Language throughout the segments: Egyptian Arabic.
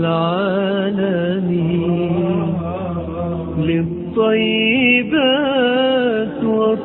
العالمين للطيبات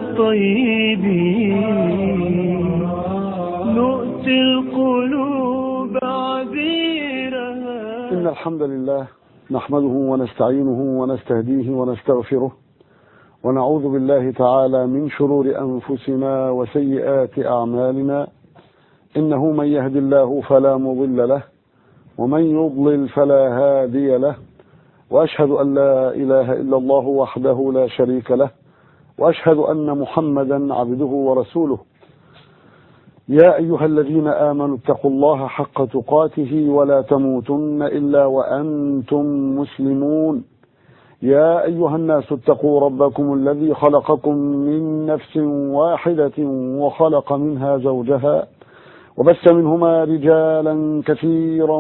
والطيبين نؤتي القلوب عبيرها إن الحمد لله نحمده ونستعينه ونستهديه ونستغفره ونعوذ بالله تعالى من شرور أنفسنا وسيئات أعمالنا إنه من يهد الله فلا مضل له ومن يضلل فلا هادي له وأشهد أن لا إله إلا الله وحده لا شريك له وأشهد أن محمدا عبده ورسوله يا أيها الذين آمنوا اتقوا الله حق تقاته ولا تموتن إلا وأنتم مسلمون يا أيها الناس اتقوا ربكم الذي خلقكم من نفس واحدة وخلق منها زوجها وبث منهما رجالا كثيرا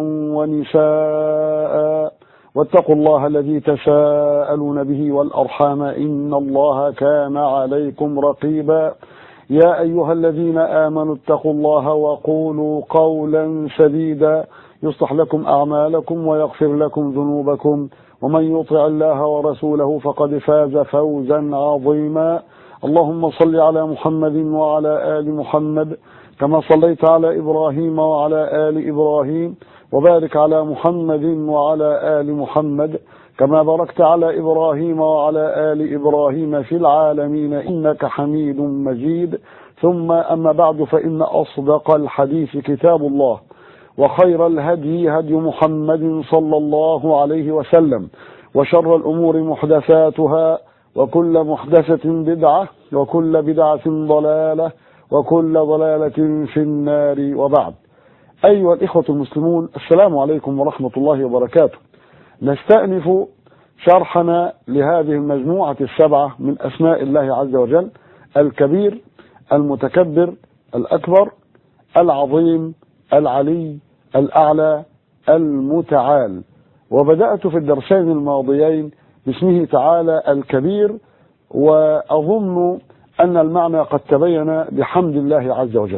ونساء واتقوا الله الذي تساءلون به والأرحام إن الله كان عليكم رقيبا يا أيها الذين آمنوا اتقوا الله وقولوا قولا سديدا يصلح لكم أعمالكم ويغفر لكم ذنوبكم ومن يطع الله ورسوله فقد فاز فوزا عظيما اللهم صل على محمد وعلى آل محمد كما صليت على إبراهيم وعلى آل إبراهيم وبارك على محمد وعلى آل محمد كما باركت على إبراهيم وعلى آل إبراهيم في العالمين إنك حميد مجيد ثم أما بعد فإن أصدق الحديث كتاب الله وخير الهدي هدي محمد صلى الله عليه وسلم وشر الأمور محدثاتها وكل محدثة بدعة وكل بدعة ضلالة وكل ضلالة في النار وبعد أيها الإخوة المسلمون السلام عليكم ورحمة الله وبركاته نستأنف شرحنا لهذه المجموعة السبعة من أسماء الله عز وجل الكبير المتكبر الأكبر العظيم العلي الأعلى المتعال وبدأت في الدرسين الماضيين باسمه تعالى الكبير وأظن أن المعنى قد تبين بحمد الله عز وجل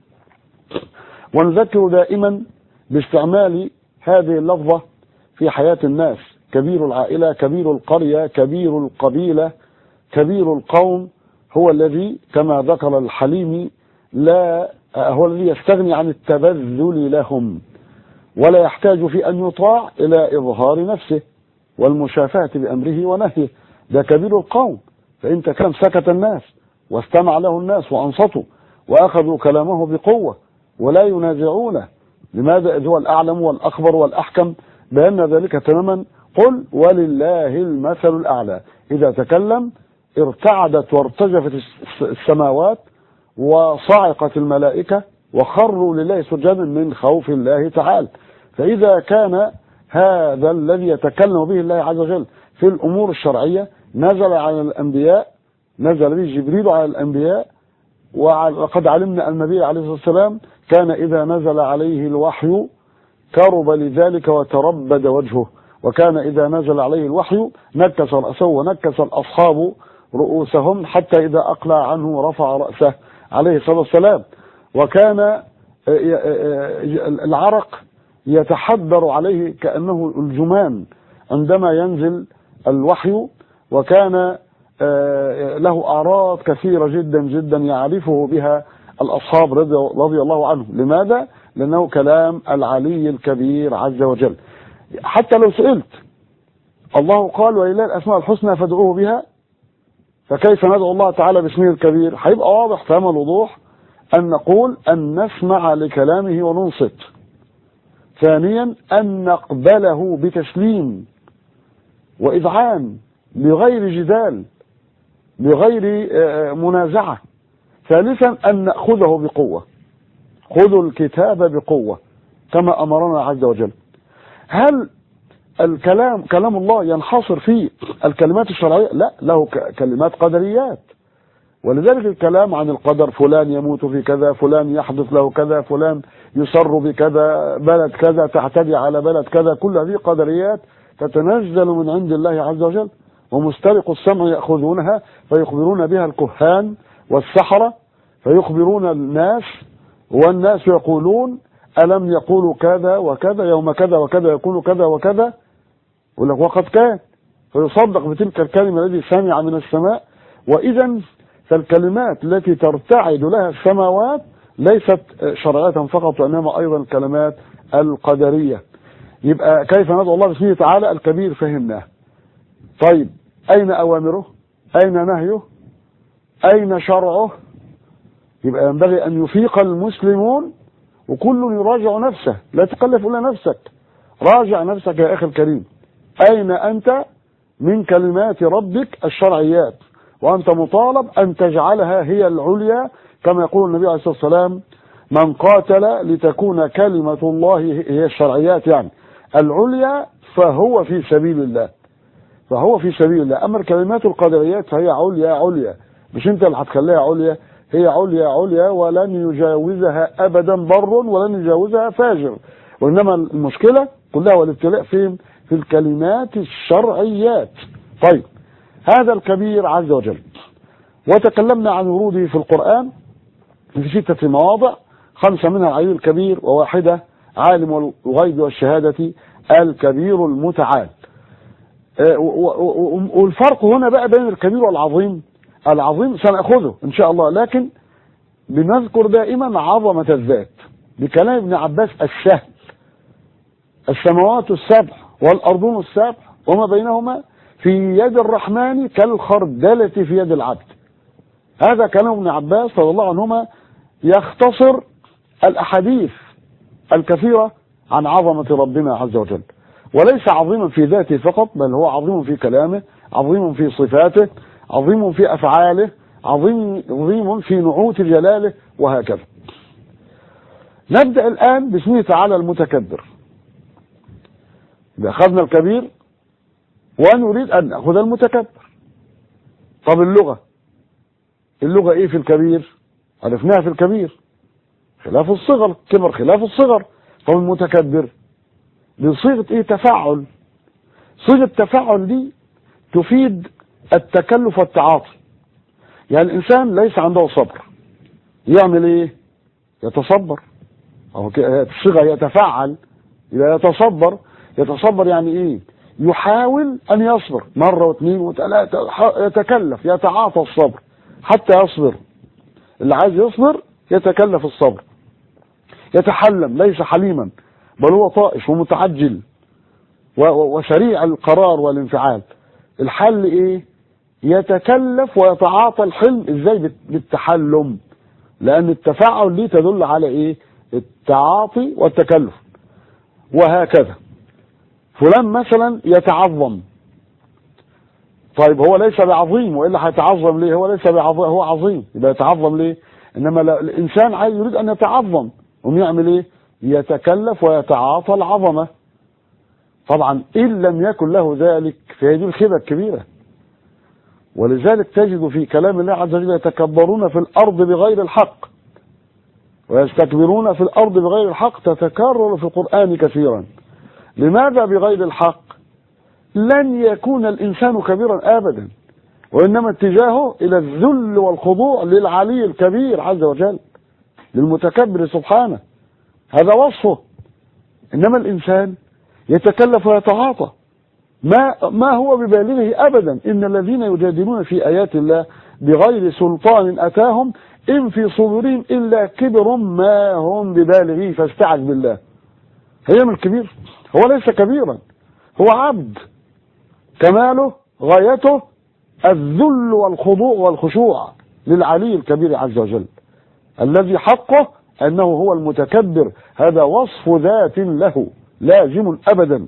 ونذكر دائما باستعمال هذه اللفظة في حياة الناس كبير العائلة كبير القرية كبير القبيلة كبير القوم هو الذي كما ذكر الحليمي لا هو الذي يستغني عن التبذل لهم ولا يحتاج في أن يطاع إلى إظهار نفسه والمشافهة بأمره ونهيه ده كبير القوم فإن تكلم سكت الناس واستمع له الناس وأنصتوا وأخذوا كلامه بقوة ولا ينازعونه لماذا إذ هو الأعلم والأخبر والأحكم بأن ذلك تماما قل ولله المثل الأعلى إذا تكلم ارتعدت وارتجفت السماوات وصعقت الملائكة وخروا لله سجدا من خوف الله تعالى فإذا كان هذا الذي يتكلم به الله عز وجل في الأمور الشرعية نزل على الأنبياء نزل به جبريل على الأنبياء وقد علمنا أن النبي عليه الصلاة والسلام كان إذا نزل عليه الوحي كرب لذلك وتربد وجهه وكان إذا نزل عليه الوحي نكس رأسه ونكس الأصحاب رؤوسهم حتى إذا أقلع عنه رفع رأسه عليه الصلاة والسلام وكان العرق يتحدر عليه كأنه الجمان عندما ينزل الوحي وكان له أعراض كثيرة جدا جدا يعرفه بها الأصحاب رضي الله عنهم لماذا؟ لأنه كلام العلي الكبير عز وجل حتى لو سئلت الله قال ولله الأسماء الحسنى فادعوه بها فكيف ندعو الله تعالى باسمه الكبير هيبقى واضح تمام الوضوح أن نقول أن نسمع لكلامه وننصت ثانيا أن نقبله بتسليم وإذعان بغير جدال بغير منازعة ثالثا أن نأخذه بقوة خذوا الكتاب بقوة كما أمرنا عز وجل هل الكلام كلام الله ينحصر في الكلمات الشرعية لا له كلمات قدريات ولذلك الكلام عن القدر فلان يموت في كذا فلان يحدث له كذا فلان يسر بكذا بلد كذا تعتدي على بلد كذا كل هذه قدريات تتنزل من عند الله عز وجل ومسترق السمع يأخذونها فيخبرون بها الكهان والسحرة فيخبرون الناس والناس يقولون ألم يقولوا كذا وكذا يوم كذا وكذا يكون كذا وكذا يقول لك وقد كان فيصدق بتلك الكلمة التي سمع من السماء وإذا فالكلمات التي ترتعد لها السماوات ليست شرعية فقط وإنما أيضا الكلمات القدرية يبقى كيف ندعو الله باسمه تعالى الكبير فهمناه طيب أين أوامره أين نهيه أين شرعه يبقى ينبغي أن يفيق المسلمون وكل يراجع نفسه لا تكلف إلا نفسك راجع نفسك يا أخي الكريم أين أنت من كلمات ربك الشرعيات وأنت مطالب أن تجعلها هي العليا كما يقول النبي عليه الصلاة والسلام من قاتل لتكون كلمة الله هي الشرعيات يعني العليا فهو في سبيل الله فهو في سبيل الله أما الكلمات القدريات فهي عليا عليا مش أنت اللي هتخليها عليا هي عليا عليا ولن يجاوزها أبدا بر ولن يجاوزها فاجر وإنما المشكلة كلها والابتلاء فين في الكلمات الشرعيات طيب هذا الكبير عز وجل وتكلمنا عن وروده في القرآن في ستة مواضع خمسة منها العلي الكبير وواحدة عالم الغيب والشهادة الكبير المتعال والفرق هنا بقى بين الكبير والعظيم العظيم سنأخذه إن شاء الله لكن بنذكر دائما عظمة الذات بكلام ابن عباس السهل السماوات السبع والأرضون السبع وما بينهما في يد الرحمن كالخردلة في يد العبد هذا كلام ابن عباس رضي الله عنهما يختصر الأحاديث الكثيرة عن عظمة ربنا عز وجل وليس عظيما في ذاته فقط بل هو عظيم في كلامه عظيم في صفاته عظيم في أفعاله عظيم, عظيم في نعوت جلاله وهكذا نبدأ الآن باسمه تعالى المتكبر إذا أخذنا الكبير ونريد أن نأخذ المتكبر طب اللغة اللغة إيه في الكبير عرفناها في الكبير خلاف الصغر كبر خلاف الصغر طب المتكبر بصيغة إيه تفاعل صيغة التفاعل دي تفيد التكلف والتعاطي يعني الإنسان ليس عنده صبر يعمل إيه يتصبر أو الصيغة يتفاعل إذا يتصبر يتصبر يعني إيه يحاول أن يصبر مرة واثنين وثلاثة يتكلف يتعاطى الصبر حتى يصبر اللي عايز يصبر يتكلف الصبر يتحلم ليس حليما بل هو طائش ومتعجل وسريع القرار والانفعال الحل ايه يتكلف ويتعاطى الحلم ازاي بالتحلم لان التفاعل دي تدل على ايه التعاطي والتكلف وهكذا فلان مثلا يتعظم طيب هو ليس بعظيم والا هيتعظم ليه هو ليس بعظيم هو عظيم يبقى يتعظم ليه انما الانسان عايز يريد ان يتعظم قوم يعمل ايه يتكلف ويتعاطى العظمه طبعا ان لم يكن له ذلك فهي دي الخيبه الكبيره ولذلك تجد في كلام الله عز وجل يتكبرون في الارض بغير الحق ويستكبرون في الارض بغير الحق تتكرر في القران كثيرا لماذا بغير الحق لن يكون الإنسان كبيرا أبدا وإنما اتجاهه إلى الذل والخضوع للعلي الكبير عز وجل للمتكبر سبحانه هذا وصفه إنما الإنسان يتكلف ويتعاطى ما ما هو ببالغه أبدا إن الذين يجادلون في آيات الله بغير سلطان أتاهم إن في صدورهم إلا كبر ما هم ببالغه فاستعذ بالله هي من الكبير هو ليس كبيرا هو عبد كماله غايته الذل والخضوع والخشوع للعلي الكبير عز وجل الذي حقه أنه هو المتكبر هذا وصف ذات له لازم أبدا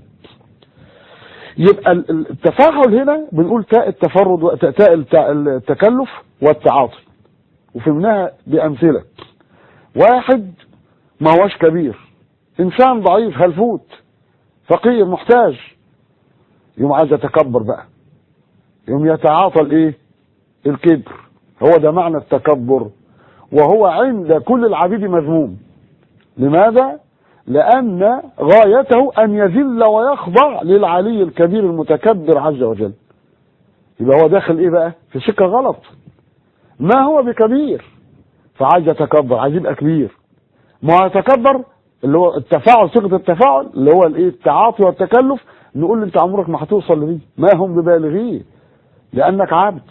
يبقى التفاعل هنا بنقول تاء التفرد تاء التكلف والتعاطي وفهمناها بأمثلة واحد ما هوش كبير إنسان ضعيف هلفوت فقير محتاج يوم عايز يتكبر بقى يوم يتعاطى الايه الكبر هو ده معنى التكبر وهو عند كل العبيد مذموم لماذا لان غايته ان يذل ويخضع للعلي الكبير المتكبر عز وجل يبقى هو داخل ايه بقى في سكه غلط ما هو بكبير فعايز يتكبر عايز يبقى كبير ما هو يتكبر اللي هو التفاعل صيغه التفاعل اللي هو الايه التعاطي والتكلف نقول له انت عمرك ما هتوصل لدي ما هم ببالغين لانك عبد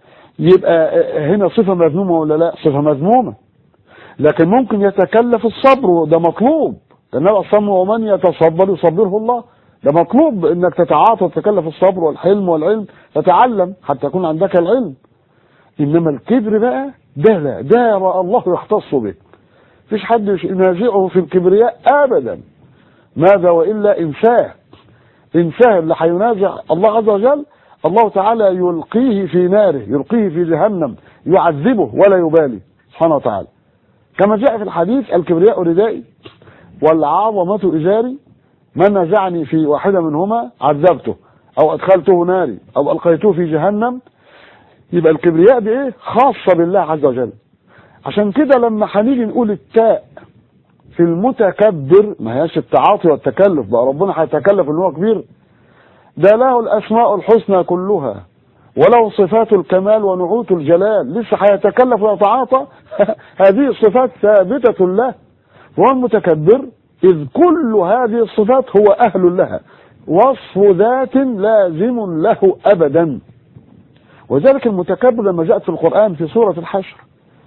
يبقى هنا صفه مذمومه ولا لا صفه مذمومه لكن ممكن يتكلف الصبر وده مطلوب النبي صلى ومن يتصبر يصبره الله ده مطلوب انك تتعاطى وتتكلف الصبر والحلم والعلم تتعلم حتى يكون عندك العلم انما الكبر بقى ده لا ده الله يختص به فيش حد ينازعه في الكبرياء ابدا ماذا والا انساه انساه اللي هينازع الله عز وجل الله تعالى يلقيه في ناره يلقيه في جهنم يعذبه ولا يبالي سبحانه وتعالى كما جاء في الحديث الكبرياء ردائي والعظمة إزاري من نزعني في واحدة منهما عذبته أو أدخلته ناري أو ألقيته في جهنم يبقى الكبرياء دي إيه خاصة بالله عز وجل عشان كده لما هنيجي نقول التاء في المتكبر ما هياش التعاطي والتكلف بقى ربنا هيتكلف ان هو كبير ده له الاسماء الحسنى كلها وله صفات الكمال ونعوت الجلال لسه هيتكلف ويتعاطى هذه الصفات ثابتة له هو المتكبر إذ كل هذه الصفات هو أهل لها وصف ذات لازم له أبدا وذلك المتكبر لما جاءت في القرآن في سورة الحشر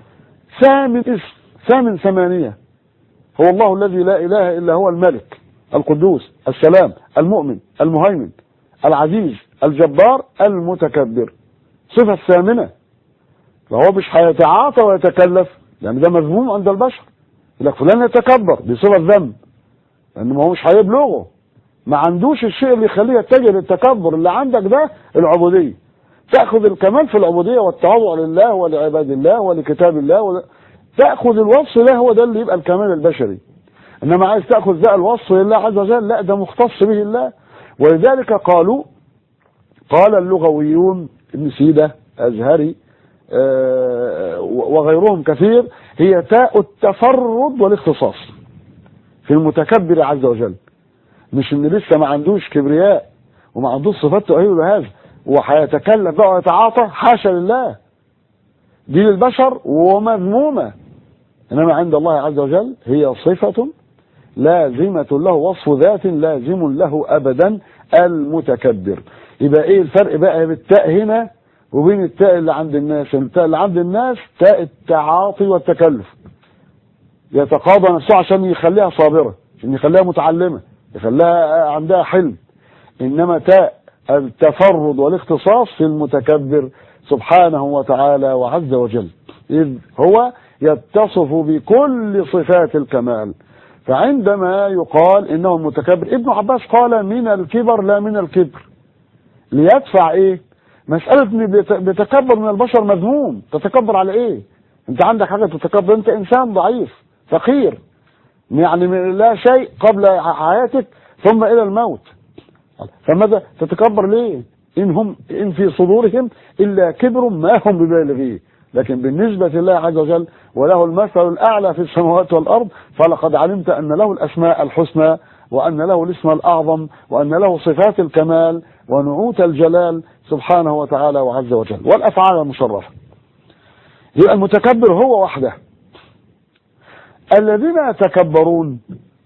ثامن اسم ثامن ثمانية هو الله الذي لا إله إلا هو الملك القدوس السلام المؤمن المهيمن العزيز الجبار المتكبر صفة ثامنة فهو مش هيتعاطى ويتكلف لأن ده مذموم عند البشر يقول لك فلان يتكبر دي صفة ذنب لأنه ما هوش هيبلغه ما عندوش الشيء اللي يخليه يتجه للتكبر اللي عندك ده العبودية تأخذ الكمال في العبودية والتواضع لله ولعباد الله ولكتاب الله ول... تأخذ الوصف له هو ده اللي يبقى الكمال البشري إنما عايز تأخذ ده الوصف لله عز وجل لا ده مختص به الله ولذلك قالوا قال اللغويون ابن سيدة أزهري آه وغيرهم كثير هي تاء التفرد والاختصاص في المتكبر عز وجل مش ان لسه ما عندوش كبرياء وما عندوش صفات تؤهله لهذا وهيتكلم بقى ويتعاطى حاشا لله دي للبشر ومذمومة إنما عند الله عز وجل هي صفة لازمة له وصف ذات لازم له أبدا المتكبر يبقى إيه الفرق بقى بالتاء هنا وبين التاء اللي عند الناس التاء اللي عند الناس تاء التعاطي والتكلف يتقاضى نفسه عشان يخليها صابرة عشان يخليها متعلمة يخليها عندها حلم إنما تاء التفرد والاختصاص في المتكبر سبحانه وتعالى وعز وجل إذ هو يتصف بكل صفات الكمال فعندما يقال إنه المتكبر ابن عباس قال من الكبر لا من الكبر ليدفع إيه مسألة ان بيتكبر من البشر مذموم تتكبر على ايه انت عندك حاجة تتكبر انت انسان ضعيف فقير يعني من لا شيء قبل حياتك ثم الى الموت فماذا تتكبر ليه ان هم ان في صدورهم الا كبر ما هم ببالغيه لكن بالنسبة لله عز وجل وله المثل الأعلى في السماوات والأرض فلقد علمت أن له الأسماء الحسنى وأن له الاسم الأعظم وأن له صفات الكمال ونعوت الجلال سبحانه وتعالى وعز وجل والأفعال المشرفة يبقى المتكبر هو وحده الذين يتكبرون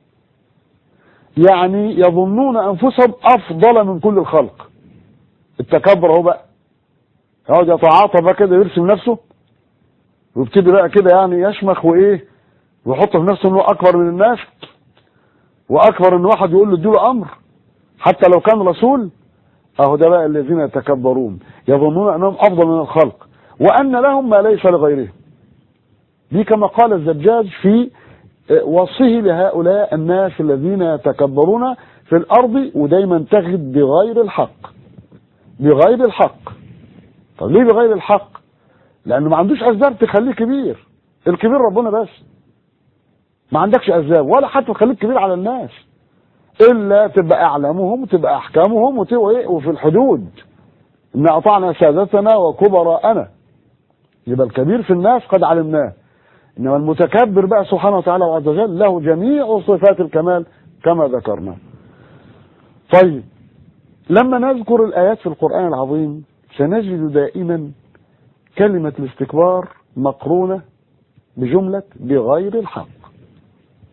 يعني يظنون أنفسهم أفضل من كل الخلق التكبر هو بقى يقعد يتعاطى بقى كده يرسم نفسه ويبتدي بقى كده يعني يشمخ وايه ويحط في نفسه انه اكبر من الناس واكبر ان واحد يقول له اديله امر حتى لو كان رسول اهو ده بقى الذين يتكبرون يظنون انهم افضل من الخلق وان لهم ما ليس لغيرهم دي كما قال الزجاج في وصفه لهؤلاء الناس الذين يتكبرون في الارض ودايما تغد بغير الحق بغير الحق طب ليه بغير الحق لانه ما عندوش اسباب تخليه كبير الكبير ربنا بس ما عندكش اسباب ولا حتى تخليك كبير على الناس الا تبقى اعلامهم وتبقى احكامهم وتبقى وفي الحدود ان اطعنا سادتنا وكبراءنا يبقى الكبير في الناس قد علمناه انما المتكبر بقى سبحانه وتعالى وعز وجل له جميع صفات الكمال كما ذكرنا طيب لما نذكر الايات في القران العظيم سنجد دائما كلمه الاستكبار مقرونه بجمله بغير الحق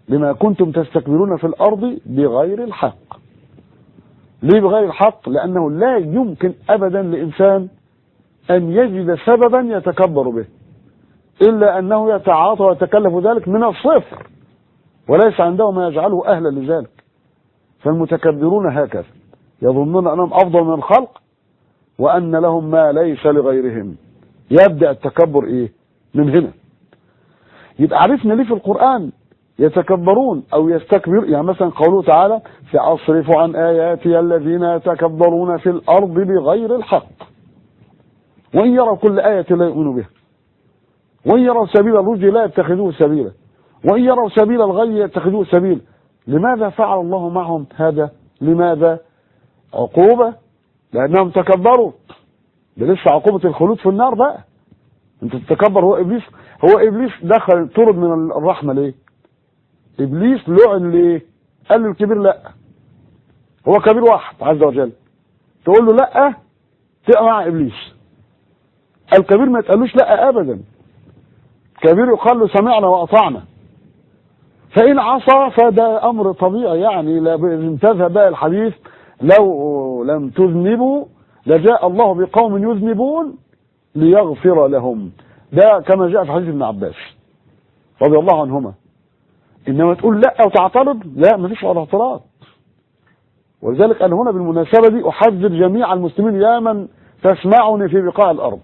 بما كنتم تستكبرون في الأرض بغير الحق ليه بغير الحق لأنه لا يمكن أبدا لإنسان أن يجد سببا يتكبر به إلا أنه يتعاطى ويتكلف ذلك من الصفر وليس عنده ما يجعله أهلا لذلك فالمتكبرون هكذا يظنون أنهم أفضل من الخلق وأن لهم ما ليس لغيرهم يبدأ التكبر إيه من هنا يبقى عرفنا ليه في القرآن يتكبرون أو يستكبر يعني مثلا قوله تعالى سأصرف عن آياتي الذين يتكبرون في الأرض بغير الحق وإن يروا كل آية لا يؤمنوا بها وإن يروا سبيل الرشد لا يتخذوه سبيلا وإن يروا سبيل الغي يتخذوه سبيلا لماذا فعل الله معهم هذا لماذا عقوبة لأنهم تكبروا ده لسه عقوبة الخلود في النار بقى انت تتكبر هو ابليس هو ابليس دخل طرد من الرحمة ليه ابليس لعن ليه قال للكبير لا هو كبير واحد عز وجل تقول له لا تبقى مع ابليس الكبير ما يتقالوش لا ابدا كبير يقال له سمعنا واطعنا فان عصى فده امر طبيعي يعني لازم تذهب بقى الحديث لو لم تذنبوا لجاء الله بقوم يذنبون ليغفر لهم ده كما جاء في حديث ابن عباس رضي الله عنهما انما تقول لا وتعترض لا مفيش ولا اعتراض ولذلك انا هنا بالمناسبه دي احذر جميع المسلمين يا من تسمعني في بقاع الارض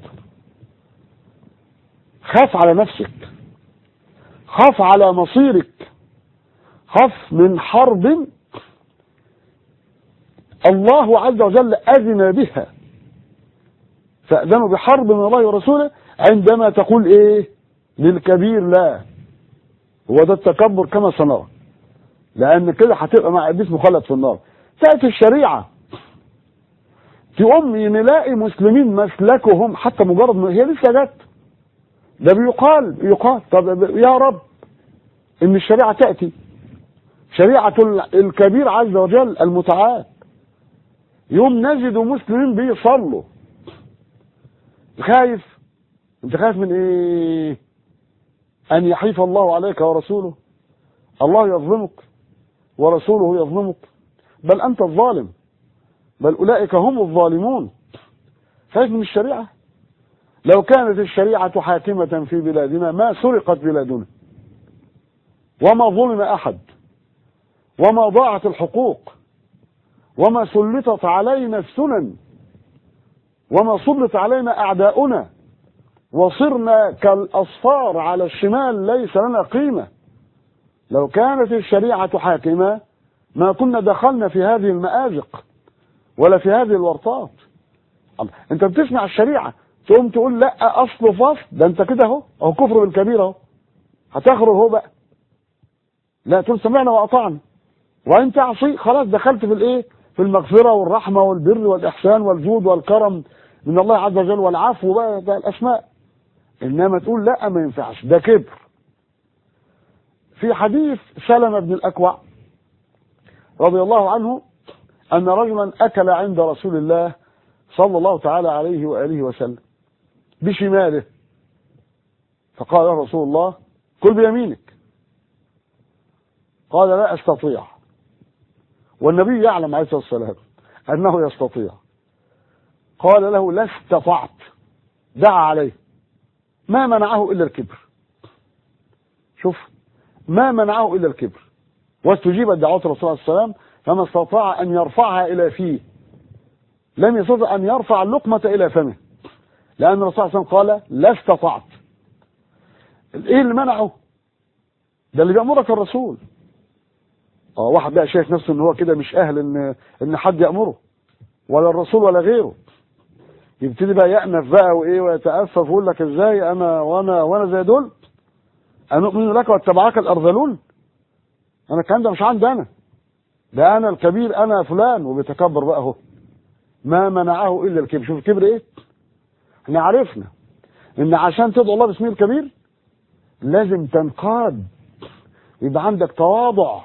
خاف على نفسك خاف على مصيرك خاف من حرب الله عز وجل أذن بها فأذنوا بحرب من الله ورسوله عندما تقول إيه للكبير لا هو ده التكبر كما سنرى لأن كده هتبقى مع إبليس مخلد في النار تأتي الشريعة تقوم نلاقي مسلمين مسلكهم حتى مجرد ما هي لسه جت ده بيقال يقال طب يا رب ان الشريعه تاتي شريعه الكبير عز وجل المتعال يوم نجد مسلمين بيصلوا خايف انت خايف من ايه ان يحيف الله عليك ورسوله الله يظلمك ورسوله يظلمك بل انت الظالم بل اولئك هم الظالمون خايف من الشريعه لو كانت الشريعه حاكمه في بلادنا ما سرقت بلادنا وما ظلم احد وما ضاعت الحقوق وما سلطت علينا السنن وما سلط علينا اعداؤنا وصرنا كالاصفار على الشمال ليس لنا قيمه لو كانت الشريعه حاكمه ما كنا دخلنا في هذه المآزق ولا في هذه الورطات انت بتسمع الشريعه تقوم تقول لا اصل فصل ده انت كده اهو اهو كفر بالكبير اهو هتخرج اهو بقى لا تقول سمعنا واطعنا وان تعصي خلاص دخلت في الايه في المغفره والرحمه والبر والاحسان والجود والكرم من الله عز وجل والعفو بقى ده الاسماء انما تقول لا ما ينفعش ده كبر في حديث سلمة بن الأكوع رضي الله عنه أن رجلا أكل عند رسول الله صلى الله تعالى عليه وآله وسلم بشماله فقال له رسول الله كل بيمينك قال لا أستطيع والنبي يعلم عليه الصلاة والسلام أنه يستطيع قال له لا استطعت دعا عليه ما منعه إلا الكبر شوف ما منعه إلا الكبر واستجيبت دعوة الرسول صلى الله عليه وسلم فما استطاع أن يرفعها إلى فيه لم يستطع أن يرفع اللقمة إلى فمه لأن الرسول صلى الله عليه وسلم قال لا استطعت إيه اللي منعه ده اللي بيأمرك الرسول اه واحد بقى شايف نفسه ان هو كده مش اهل ان ان حد يامره ولا الرسول ولا غيره يبتدي بقى يأنف بقى وايه ويتأسف ويقول لك ازاي انا وانا وانا زي دول أنؤمن لك واتبعك الأرذلون أنا الكلام ده مش عندي أنا ده أنا الكبير أنا فلان وبيتكبر بقى أهو ما منعه إلا الكبر شوف الكبر إيه احنا عرفنا إن عشان تدعو الله باسمه الكبير لازم تنقاد يبقى عندك تواضع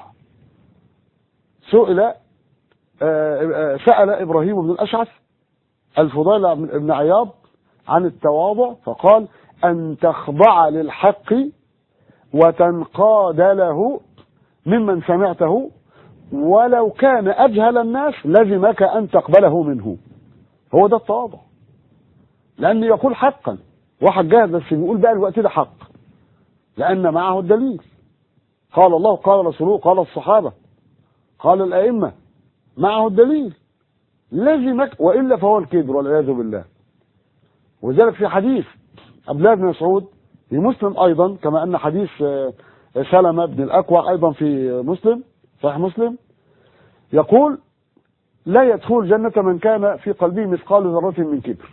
سئل سأل إبراهيم بن الأشعث الفضيل بن عياض عن التواضع فقال أن تخضع للحق وتنقاد له ممن سمعته ولو كان أجهل الناس لزمك أن تقبله منه هو ده التواضع لأنه يقول حقا واحد جاهز بس بيقول بقى الوقت ده حق لأن معه الدليل قال الله قال رسوله قال الصحابة قال الأئمة معه الدليل لزمك وإلا فهو الكبر والعياذ بالله وذلك في حديث عبد الله بن مسعود في مسلم أيضا كما أن حديث آه، سلمة بن الأكوع أيضا في مسلم صحيح مسلم يقول لا يدخل الجنة من كان في قلبه مثقال ذرة من كبر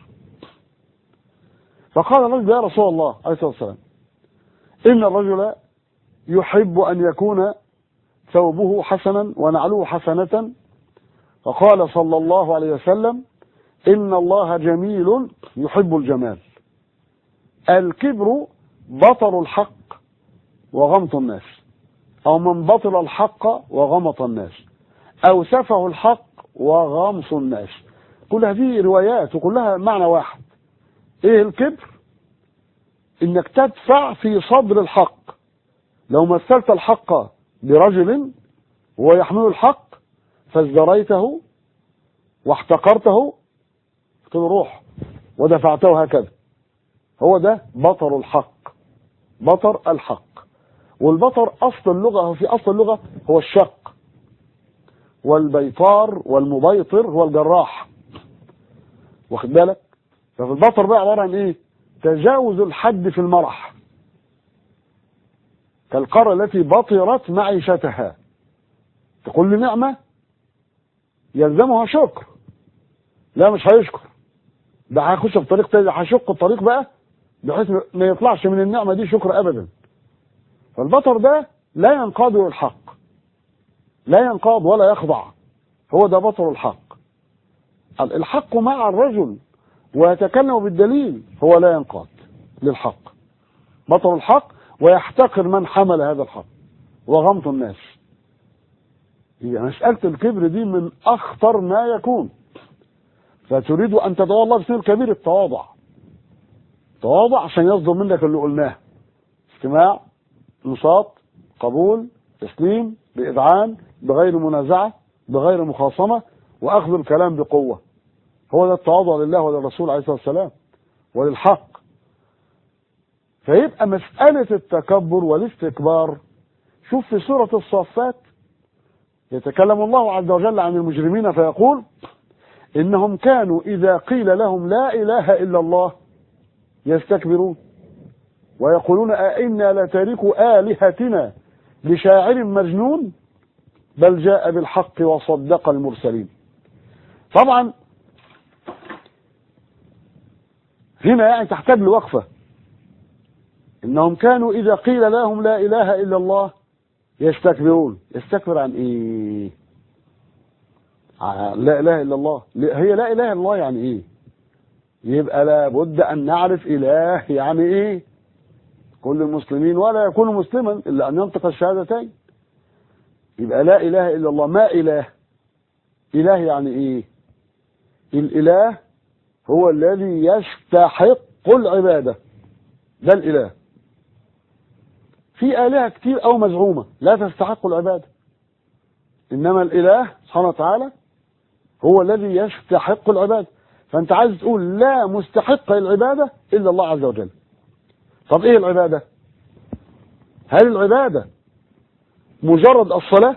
فقال الرجل يا رسول الله عليه الصلاة والسلام إن الرجل يحب أن يكون ثوبه حسنا ونعله حسنة فقال صلى الله عليه وسلم إن الله جميل يحب الجمال الكبر بطر الحق وغمط الناس أو من بطل الحق وغمط الناس أو سفه الحق وغمص الناس كل هذه روايات وكلها معنى واحد ايه الكبر انك تدفع في صدر الحق لو مثلت الحق برجل هو يحمل الحق فازدريته واحتقرته قلت له روح ودفعته هكذا هو ده بطر الحق بطر الحق والبطر اصل اللغه هو في اصل اللغه هو الشق والبيطار والمبيطر هو الجراح واخد بالك ففي البطر بقى عباره عن ايه تجاوز الحد في المرح كالقرى التي بطرت معيشتها تقول لي نعمه يلزمها شكر لا مش هيشكر ده هيخش في طريق تاني هيشق الطريق بقى بحيث ما يطلعش من النعمه دي شكر ابدا فالبطر ده لا ينقاد للحق لا ينقاد ولا يخضع هو ده بطر الحق الحق مع الرجل ويتكلم بالدليل هو لا ينقاد للحق بطر الحق ويحتقر من حمل هذا الحق وغمط الناس هي مسألة الكبر دي من أخطر ما يكون فتريد أن تدعو الله باسم الكبير التواضع تواضع عشان يصدر منك اللي قلناه استماع انصات قبول تسليم بإذعان بغير منازعة بغير مخاصمة وأخذ الكلام بقوة هو ده التواضع لله وللرسول عليه الصلاة والسلام وللحق فيبقى مسألة التكبر والاستكبار شوف في سورة الصافات يتكلم الله عز وجل عن المجرمين فيقول إنهم كانوا إذا قيل لهم لا إله إلا الله يستكبرون ويقولون أئنا لتاركوا آلهتنا لشاعر مجنون بل جاء بالحق وصدق المرسلين طبعا هنا يعني تحتاج لوقفة إنهم كانوا إذا قيل لهم لا إله إلا الله يستكبرون يستكبر عن إيه لا إله إلا الله هي لا إله إلا الله يعني إيه يبقى لابد أن نعرف إله يعني إيه كل المسلمين ولا يكون مسلما إلا أن ينطق الشهادتين يبقى لا إله إلا الله ما إله إله يعني إيه الإله هو الذي يستحق العبادة ده الإله في آلهة كتير أو مزعومة لا تستحق العبادة إنما الإله سبحانه وتعالى هو الذي يستحق العبادة فأنت عايز تقول لا مستحق العبادة إلا الله عز وجل طب إيه العبادة هل العبادة مجرد الصلاة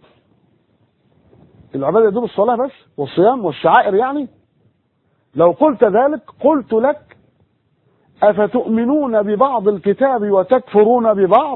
العبادة دول الصلاة بس والصيام والشعائر يعني لو قلت ذلك قلت لك أفتؤمنون ببعض الكتاب وتكفرون ببعض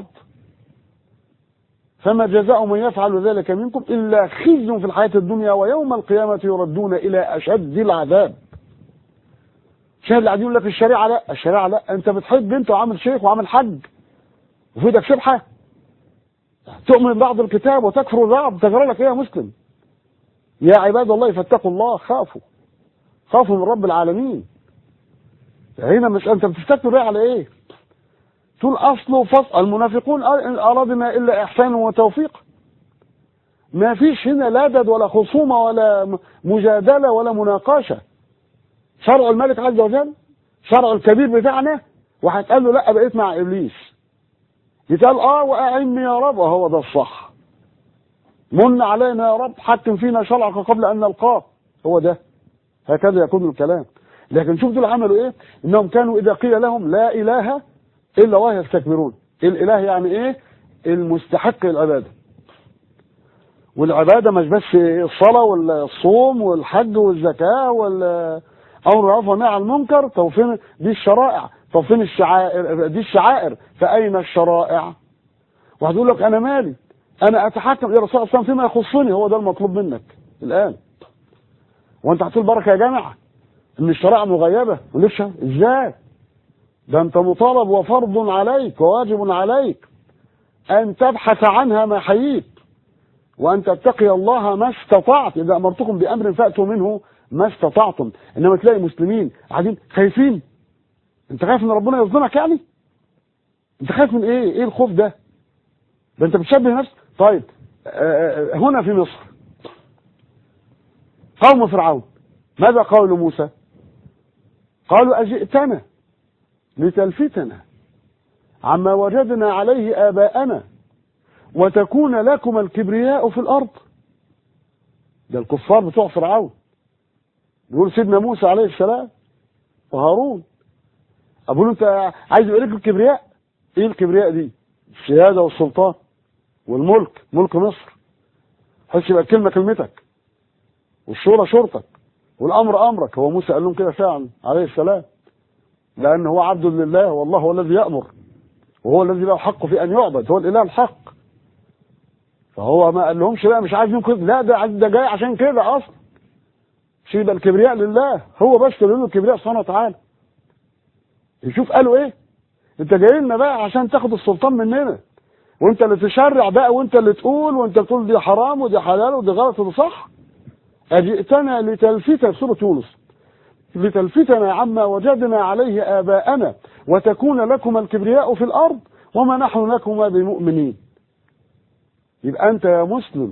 فما جزاء من يفعل ذلك منكم إلا خزي في الحياة الدنيا ويوم القيامة يردون إلى أشد العذاب شاهد اللي يقول لك الشريعة لا الشريعة لا أنت بتحب أنت وعامل شيخ وعامل حج وفي ايدك شبحة تؤمن ببعض الكتاب وتكفر ببعض تجرى لك إيه يا مسلم يا عباد الله فاتقوا الله خافوا خافوا من رب العالمين هنا مش انت بتستكبر بقى على ايه تقول اصله فصل المنافقون ارادنا الا احسان وتوفيق ما فيش هنا لدد ولا خصومه ولا مجادله ولا مناقشه شرع الملك عز وجل شرع الكبير بتاعنا وهتقال له لا بقيت مع ابليس يتقال اه واعني يا رب وهو ده الصح من علينا يا رب حكم فينا شرعك قبل ان نلقاه هو ده هكذا يكون الكلام لكن شوف دول عملوا ايه انهم كانوا اذا قيل لهم لا اله الا الله يستكبرون الاله يعني ايه المستحق العباده والعباده مش بس الصلاه والصوم والحج والزكاه وال امر بالمعروف والنهي عن المنكر طب فين دي الشرائع طب فين الشعائر دي الشعائر فاين الشرائع واحد يقول لك انا مالي انا اتحكم يا رسول الله صلى الله عليه وسلم فيما يخصني هو ده المطلوب منك الان وانت هتقول بركه يا جماعه ان الشرائع مغيبه وليش ازاي ده انت مطالب وفرض عليك وواجب عليك ان تبحث عنها ما حييت وان تتقي الله ما استطعت اذا امرتكم بامر فاتوا منه ما استطعتم انما تلاقي مسلمين قاعدين خايفين انت خايف ان ربنا يظلمك يعني انت خايف من ايه ايه الخوف ده ده انت بتشبه نفسك طيب آه، هنا في مصر قوم فرعون ماذا قالوا لموسى قالوا أجئتنا لتلفتنا عما وجدنا عليه آباءنا وتكون لكم الكبرياء في الأرض ده الكفار بتوع فرعون بيقول سيدنا موسى عليه السلام وهارون أقول له أنت عايز يبقى لك الكبرياء إيه الكبرياء دي السيادة والسلطان والملك ملك مصر حس يبقى الكلمة كلمتك والشورى شرطك والامر امرك هو موسى قال لهم كده فعلا عليه السلام لان هو عبد لله والله هو الذي يامر وهو الذي له حق في ان يعبد هو الاله الحق فهو ما قال لهمش بقى مش عايز كده لا ده ده جاي عشان كده اصلا مش يبقى الكبرياء لله هو بس اللي له الكبرياء سبحانه وتعالى يشوف قالوا ايه انت جاي لنا بقى عشان تاخد السلطان مننا وانت اللي تشرع بقى وانت اللي تقول وانت تقول دي حرام ودي حلال ودي غلط ودي صح أجئتنا لتلفتنا في سورة يونس لتلفتنا عما وجدنا عليه آباءنا وتكون لكم الكبرياء في الأرض وما نحن لكما بمؤمنين يبقى أنت يا مسلم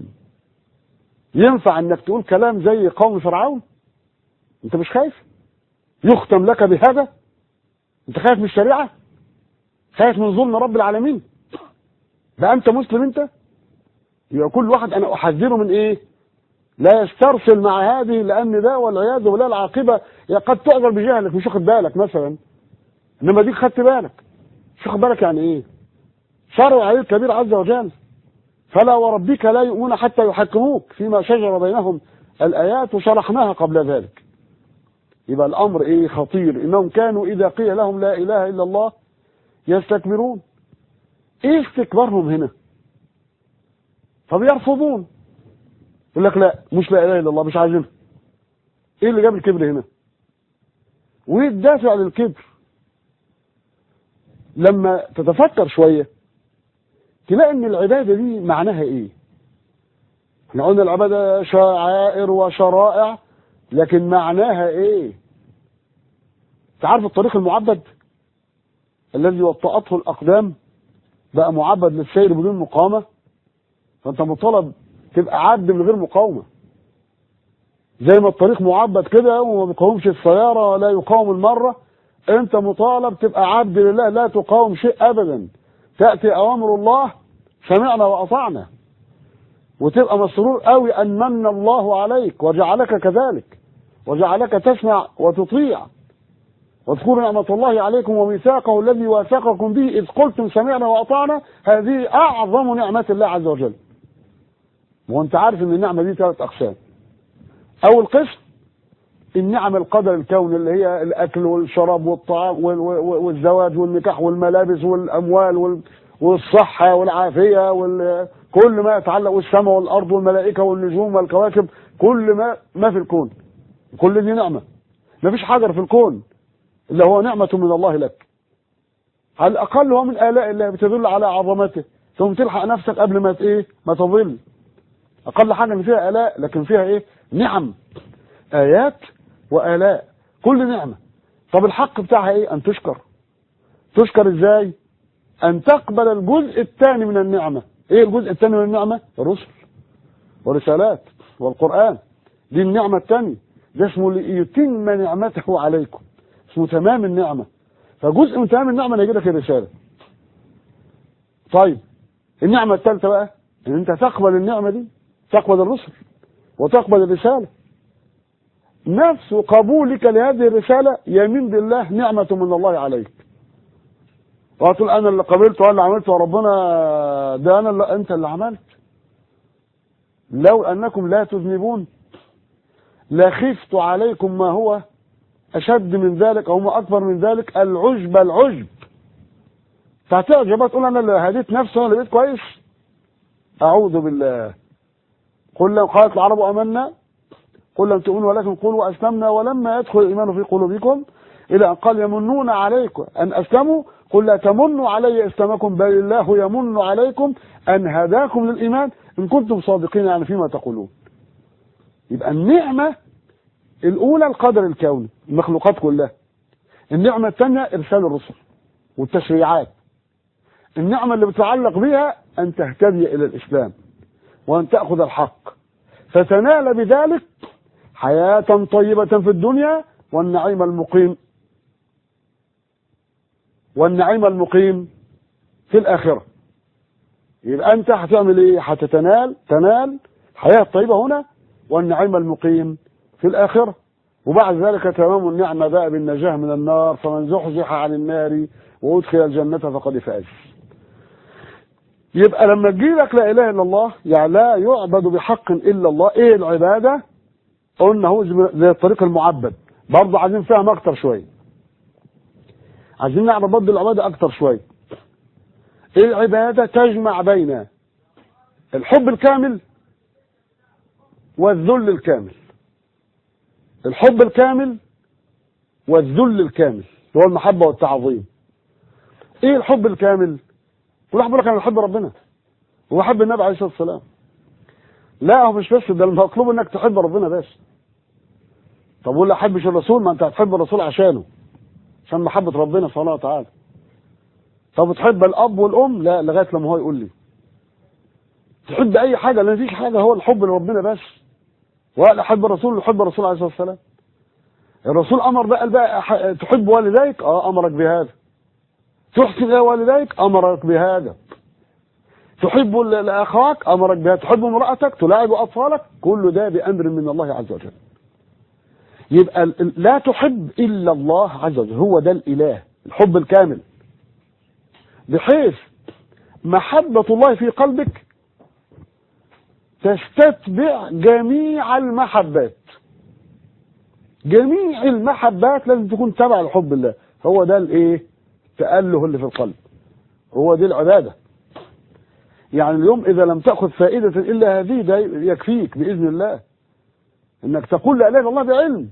ينفع أنك تقول كلام زي قوم فرعون أنت مش خايف يختم لك بهذا أنت خايف من الشريعة خايف من ظلم رب العالمين ده أنت مسلم أنت يبقى كل واحد أنا أحذره من إيه لا يسترسل مع هذه لان ده والعياذ بالله العاقبه قد تعذر بجهلك مش واخد بالك مثلا انما ديك خدت بالك مش واخد بالك يعني ايه شرع عليه الكبير عز وجل فلا وربك لا يؤمنون حتى يحكموك فيما شجر بينهم الايات وشرحناها قبل ذلك يبقى الامر ايه خطير انهم كانوا اذا قيل لهم لا اله الا الله يستكبرون ايه استكبارهم هنا طب يرفضون يقول لك لا مش لا اله الا الله مش عايزينها ايه اللي جاب الكبر هنا وايه الدافع للكبر لما تتفكر شويه تلاقي ان العباده دي معناها ايه احنا قلنا العباده شعائر وشرائع لكن معناها ايه تعرف الطريق المعبد الذي وطأته الاقدام بقى معبد للسير بدون مقامه فانت مطالب تبقى عبد من غير مقاومه زي ما الطريق معبد كده وما بيقاومش السياره ولا يقاوم المره انت مطالب تبقى عبد لله لا تقاوم شيء ابدا تاتي اوامر الله سمعنا واطعنا وتبقى مسرور قوي ان من الله عليك وجعلك كذلك وجعلك تسمع وتطيع واذكروا نعمة الله عليكم وميثاقه الذي واثقكم به إذ قلتم سمعنا وأطعنا هذه أعظم نعمة الله عز وجل وانت عارف ان النعمه دي ثلاث اقسام اول قسم النعم القدر الكوني اللي هي الاكل والشراب والطعام والزواج والنكاح والملابس والاموال والصحه والعافيه وكل ما يتعلق والسماء والارض والملائكه والنجوم والكواكب كل ما ما في الكون كل دي نعمه ما فيش حجر في الكون الا هو نعمه من الله لك على الاقل هو من الاء الله بتدل على عظمته ثم تلحق نفسك قبل ما ايه ما تضل اقل حاجه ان فيها الاء لكن فيها ايه نعم ايات والاء كل نعمه طب الحق بتاعها ايه ان تشكر تشكر ازاي ان تقبل الجزء الثاني من النعمه ايه الجزء الثاني من النعمه الرسل ورسالات والقران دي النعمه الثانيه ده اسمه ليتم نعمته عليكم اسمه تمام النعمه فجزء من تمام النعمه يجي لك الرساله طيب النعمه الثالثه بقى ان انت تقبل النعمه دي تقبل الرسل وتقبل الرسالة نفس قبولك لهذه الرسالة يمين بالله نعمة من الله عليك وتقول أنا اللي قبلت وأنا اللي عملت وربنا ده أنا اللي أنت اللي عملت لو أنكم لا تذنبون لخفت عليكم ما هو أشد من ذلك أو ما أكبر من ذلك العجب العجب فتعجب بقى تقول أنا اللي هديت نفسي وأنا اللي بقيت كويس أعوذ بالله قل لو قالت العرب أمنا قل لم تؤمنوا ولكن قولوا أسلمنا ولما يدخل الإيمان في قلوبكم إلى أن قال يمنون عليكم أن أسلموا قل لا تمنوا علي إسلامكم بل الله يمن عليكم أن هداكم للإيمان إن كنتم صادقين يعني فيما تقولون يبقى النعمة الأولى القدر الكوني المخلوقات كلها النعمة الثانية إرسال الرسل والتشريعات النعمة اللي بتتعلق بها أن تهتدي إلى الإسلام وأن تأخذ الحق فتنال بذلك حياة طيبة في الدنيا والنعيم المقيم والنعيم المقيم في الآخرة يبقى أنت هتعمل إيه؟ هتتنال تنال الحياة الطيبة هنا والنعيم المقيم في الآخرة وبعد ذلك تمام النعمة بقى بالنجاة من النار فمن زحزح عن النار وأدخل الجنة فقد فاز يبقى لما تجي لك لا إله إلا الله يعني لا يعبد بحق إلا الله إيه العبادة قلنا هو زي الطريق المعبد برضه عايزين فهم أكتر شوية عايزين نعرف برضه العبادة أكتر شوية العبادة تجمع بين الحب الكامل والذل الكامل الحب الكامل والذل الكامل هو المحبة والتعظيم ايه الحب الكامل كل واحد بيقول لك انا بحب ربنا وبحب النبي عليه الصلاه والسلام لا هو مش بس ده المطلوب انك تحب ربنا بس طب ولا احبش الرسول ما انت هتحب الرسول عشانه عشان محبه ربنا سبحانه وتعالى طب تحب الاب والام لا لغايه لما هو يقول لي تحب اي حاجه لا مفيش حاجه هو الحب لربنا بس ولا احب الرسول وحب الرسول عليه الصلاه والسلام الرسول امر بقى بقى أح- تحب والديك اه امرك بهذا تحسن الى والديك امرك بهذا تحب ال- لاخاك امرك بهذا تحب امراتك تلاعب اطفالك كل ده بامر من الله عز وجل يبقى ال- ال- لا تحب الا الله عز وجل هو ده الاله الحب الكامل بحيث محبه الله في قلبك تستتبع جميع المحبات جميع المحبات لازم تكون تبع لحب الله هو ده الايه التأله اللي في القلب هو دي العبادة يعني اليوم إذا لم تأخذ فائدة إلا هذه ده يكفيك بإذن الله إنك تقول لا إله إلا الله بعلم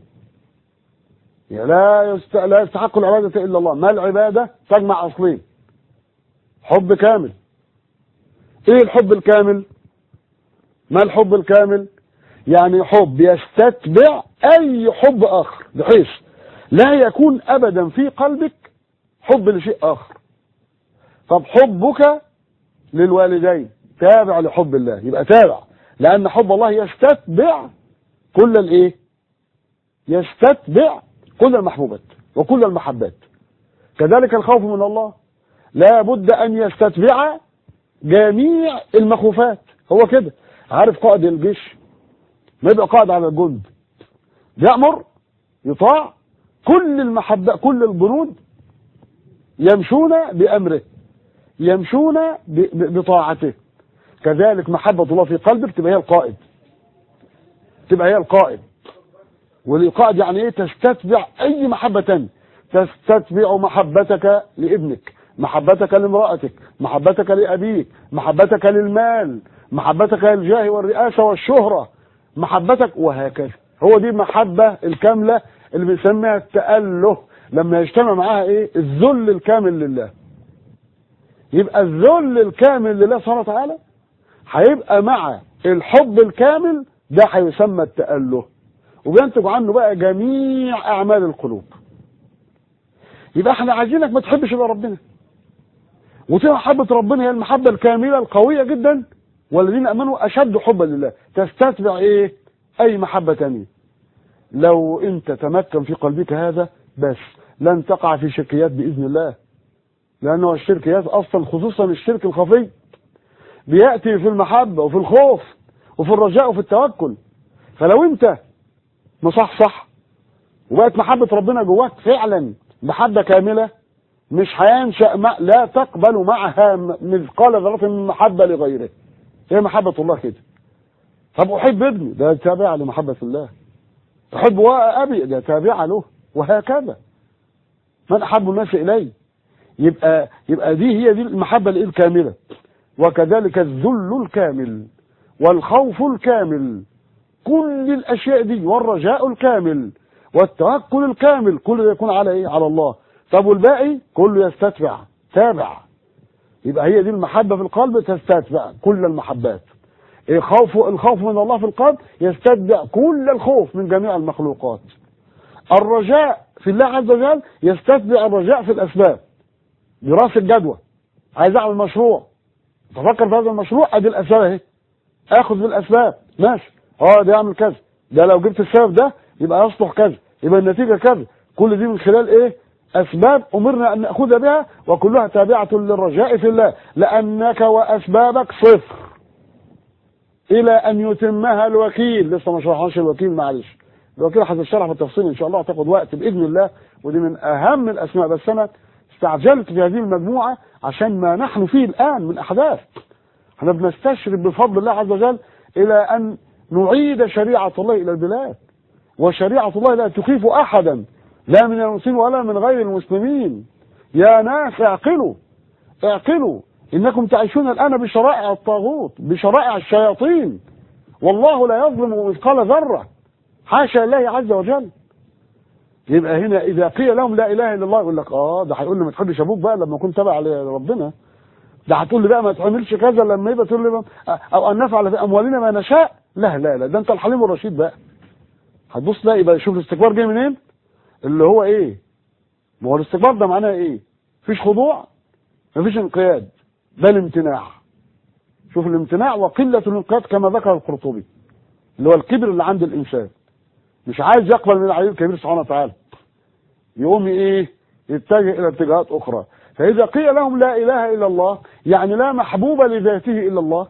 يعني لا يست... لا يستحق العبادة إلا الله ما العبادة تجمع أصلين حب كامل إيه الحب الكامل ما الحب الكامل يعني حب يستتبع أي حب آخر بحيث لا يكون أبدا في قلبك حب لشيء آخر طب حبك للوالدين تابع لحب الله يبقى تابع لأن حب الله يستتبع كل الإيه يستتبع كل المحبوبات وكل المحبات كذلك الخوف من الله لا بد أن يستتبع جميع المخوفات هو كده عارف قائد الجيش ما يبقى قائد على الجند يأمر يطاع كل المحبة كل الجنود يمشون بأمره يمشون ب- ب- بطاعته كذلك محبة الله في قلبك تبقى هي القائد تبقى هي القائد والقائد يعني ايه تستتبع اي محبة تانية تستتبع محبتك لابنك محبتك لامرأتك محبتك لأبيك محبتك للمال محبتك للجاه والرئاسة والشهرة محبتك وهكذا هو دي المحبة الكاملة اللي بنسميها التأله لما يجتمع معاها ايه الذل الكامل لله يبقى الذل الكامل لله سبحانه وتعالى هيبقى مع الحب الكامل ده هيسمى التأله وبينتج عنه بقى جميع أعمال القلوب يبقى احنا عايزينك ما تحبش الا ربنا وتبقى محبة ربنا هي المحبة الكاملة القوية جدا والذين امنوا اشد حبا لله تستتبع ايه اي محبة تانية لو انت تمكن في قلبك هذا بس لن تقع في شركيات باذن الله لانه الشركيات اصلا خصوصا الشرك الخفي بياتي في المحبة وفي الخوف وفي الرجاء وفي التوكل فلو انت مصحصح وبقت محبة ربنا جواك فعلا محبة كاملة مش هينشأ ما لا تقبل معها مثقال ذرة من محبة لغيره هي محبة الله كده طب أحب ابني ده تابعة لمحبة الله أحب أبي ده تابعة له وهكذا من أحب الناس إلي يبقى يبقى دي هي دي المحبة الإيه الكاملة وكذلك الذل الكامل والخوف الكامل كل الأشياء دي والرجاء الكامل والتوكل الكامل كل ده يكون على إيه على الله طب والباقي كله يستتبع تابع يبقى هي دي المحبة في القلب تستتبع كل المحبات الخوف الخوف من الله في القلب يستتبع كل الخوف من جميع المخلوقات الرجاء في الله عز وجل يستتبع الرجاء في الأسباب دراسة جدوى عايز أعمل مشروع تفكر في هذا المشروع ادي الاسباب اهي اخذ بالاسباب ماشي اه ده يعمل كذا ده لو جبت السبب ده يبقى يصلح كذا يبقى النتيجه كذا كل دي من خلال ايه اسباب امرنا ان ناخذ بها وكلها تابعه للرجاء في الله لانك واسبابك صفر الى ان يتمها الوكيل لسه ما شرحناش الوكيل معلش الوكيل هتشرح بالتفصيل ان شاء الله هتاخد وقت باذن الله ودي من اهم الاسماء بس انا استعجلت في هذه المجموعه عشان ما نحن فيه الان من احداث احنا بنستشرف بفضل الله عز وجل الى ان نعيد شريعه الله الى البلاد وشريعه الله لا تخيف احدا لا من المسلمين ولا من غير المسلمين يا ناس اعقلوا اعقلوا انكم تعيشون الان بشرائع الطاغوت بشرائع الشياطين والله لا يظلم مثقال ذره حاشا الله عز وجل يبقى هنا اذا قيل لهم لا اله الا الله يقول لك اه ده هيقول لي ما تحبش ابوك بقى لما اكون تبع لربنا ده هتقول لي بقى ما تعملش كذا لما يبقى تقول لي بقى او ان نفعل في اموالنا ما نشاء لا لا لا ده انت الحليم الرشيد بقى هتبص لا يبقى شوف الاستكبار جاي منين اللي هو ايه ما هو الاستكبار ده معناه ايه مفيش خضوع مفيش انقياد ده الامتناع شوف الامتناع وقله الانقياد كما ذكر القرطبي اللي هو الكبر اللي عند الانسان مش عايز يقبل من العلي الكبير سبحانه وتعالى يقوم ايه يتجه الى اتجاهات اخرى فاذا قيل لهم لا اله الا الله يعني لا محبوب لذاته الا الله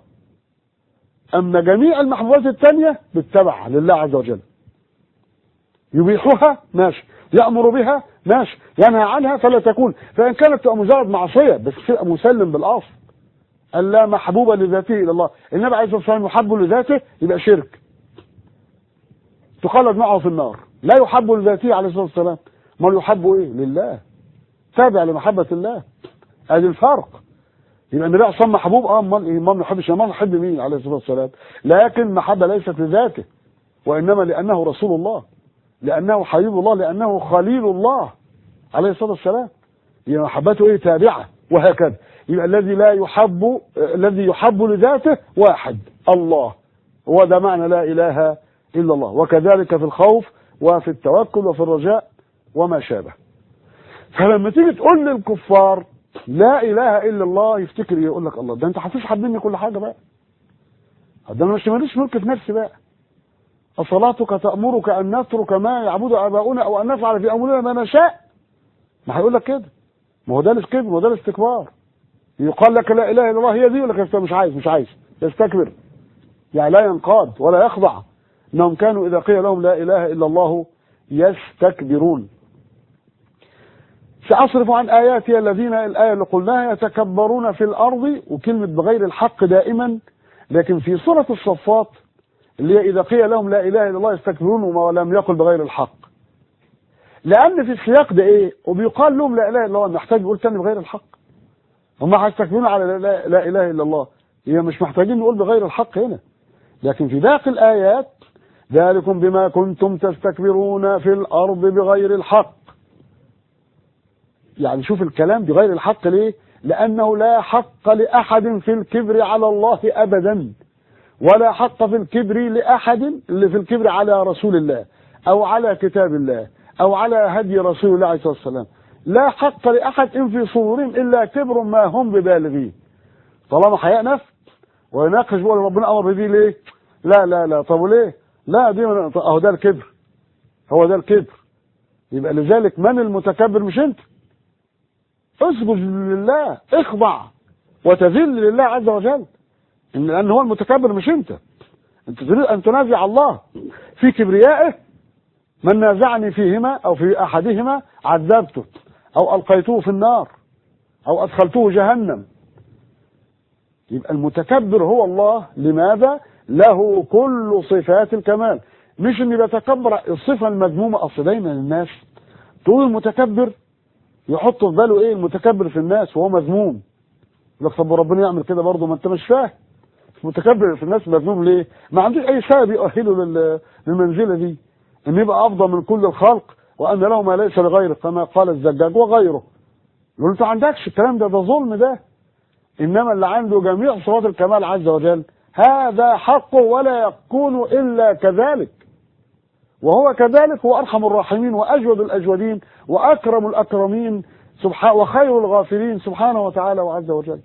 اما جميع المحبوبات الثانيه بتتبع لله عز وجل يبيحها ماشي يامر بها ماشي ينهى عنها فلا تكون فان كانت تبقى مجرد معصيه بس تبقى مسلم بالاصل أن لا محبوب لذاته الا الله النبي عليه الصلاه والسلام يحب لذاته يبقى شرك تخلد معه في النار لا يحب لذاته عليه الصلاه والسلام ما يحب ايه لله تابع لمحبه الله ادي الفرق يبقى النبي عليه محبوب اه امال ايه امال ما يحبش امال يحب مين عليه الصلاه والسلام لكن محبه ليست لذاته وانما لانه رسول الله لانه حبيب الله لانه خليل الله عليه الصلاه والسلام يبقى محبته ايه تابعه وهكذا يبقى الذي لا يحب الذي يحب لذاته واحد الله هو ده معنى لا اله الا الله وكذلك في الخوف وفي التوكل وفي الرجاء وما شابه فلما تيجي تقول للكفار لا اله الا الله يفتكر يقول لك الله ده انت هتسحب مني كل حاجه بقى ده انا مش ماليش ملك في نفسي بقى أصلاتك تأمرك أن نترك ما يعبد آباؤنا أو أن نفعل في أمرنا ما نشاء ما هيقول لك كده ما هو ده الكبر وده الاستكبار يقال لك لا إله إلا الله هي دي يقول لك مش عايز مش عايز يستكبر يعني لا ينقاد ولا يخضع إنهم كانوا إذا قيل لهم لا إله إلا الله يستكبرون سأصرف عن آياتي الذين الآية اللي قلناها يتكبرون في الأرض وكلمة بغير الحق دائما لكن في سورة الصفات اللي هي إذا قيل لهم لا إله إلا الله يستكبرون وما لم يقل بغير الحق لأن في السياق ده إيه وبيقال لهم لا إله إلا الله محتاج يقول تاني بغير الحق هم هيستكبرون على لا, لا, لا إله إلا الله هي مش محتاجين نقول بغير الحق هنا لكن في باقي الآيات ذلكم بما كنتم تستكبرون في الأرض بغير الحق يعني شوف الكلام بغير الحق ليه لأنه لا حق لأحد في الكبر على الله أبدا ولا حق في الكبر لأحد اللي في الكبر على رسول الله أو على كتاب الله أو على هدي رسول الله عليه الصلاة والسلام لا حق لأحد إن في صدورهم إلا كبر ما هم ببالغيه طالما حياء نفس ويناقش بقول ربنا أمر بدي ليه لا لا لا طب وليه لا دي من اهو ده الكبر هو ده الكبر يبقى لذلك من المتكبر مش انت اسجد لله اخضع وتذل لله عز وجل ان لان هو المتكبر مش انت انت تريد ان تنازع الله في كبريائه من نازعني فيهما او في احدهما عذبته او القيته في النار او ادخلته جهنم يبقى المتكبر هو الله لماذا له كل صفات الكمال مش اني بتكبر الصفه المذمومه اصل دايما الناس تقول المتكبر يحط في باله ايه المتكبر في الناس وهو مذموم يقول لك طب ربنا يعمل كده برضه ما انت مش فاهم المتكبر في الناس مذموم ليه؟ ما عندوش اي سبب يؤهله لل- للمنزله دي ان يبقى افضل من كل الخلق وان له ما ليس لغيره كما قال الزجاج وغيره يقول انت ما عندكش الكلام ده ده ظلم ده انما اللي عنده جميع صفات الكمال عز وجل هذا حقه ولا يكون الا كذلك وهو كذلك هو ارحم الراحمين واجود الاجودين واكرم الاكرمين سبحانه وخير الغافرين سبحانه وتعالى وعز وجل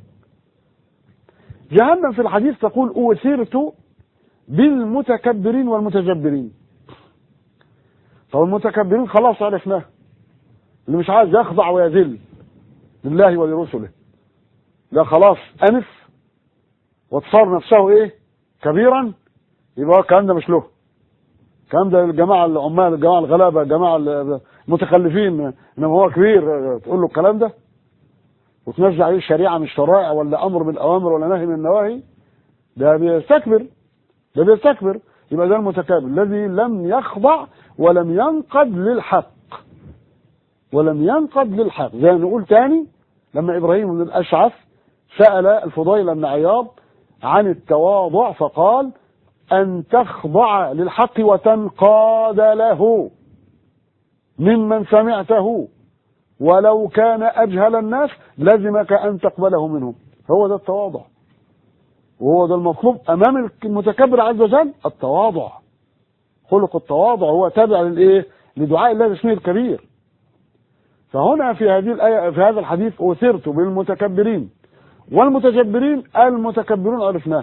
جهنم في الحديث تقول أوثرت بالمتكبرين والمتجبرين طب المتكبرين خلاص عرفناه اللي مش عايز يخضع ويذل لله ولرسله ده خلاص أنف وتصار نفسه ايه كبيرا يبقى هو الكلام ده مش له الكلام ده الجماعة العمال الجماعة الغلابة الجماعة المتخلفين انما هو كبير تقول له الكلام ده وتنزع عليه شريعة من الشرائع ولا أمر من الأوامر ولا نهي من النواهي ده بيستكبر ده بيستكبر يبقى ده المتكبر الذي لم يخضع ولم ينقد للحق ولم ينقد للحق زي ما نقول تاني لما إبراهيم بن الأشعث سأل الفضيل بن عياض عن التواضع فقال أن تخضع للحق وتنقاد له ممن سمعته ولو كان أجهل الناس لزمك أن تقبله منهم هو ده التواضع وهو ده المطلوب أمام المتكبر عز وجل التواضع خلق التواضع هو تابع للإيه لدعاء الله باسمه الكبير فهنا في هذه الآية في هذا الحديث أثرت بالمتكبرين والمتجبرين المتكبرون عرفناه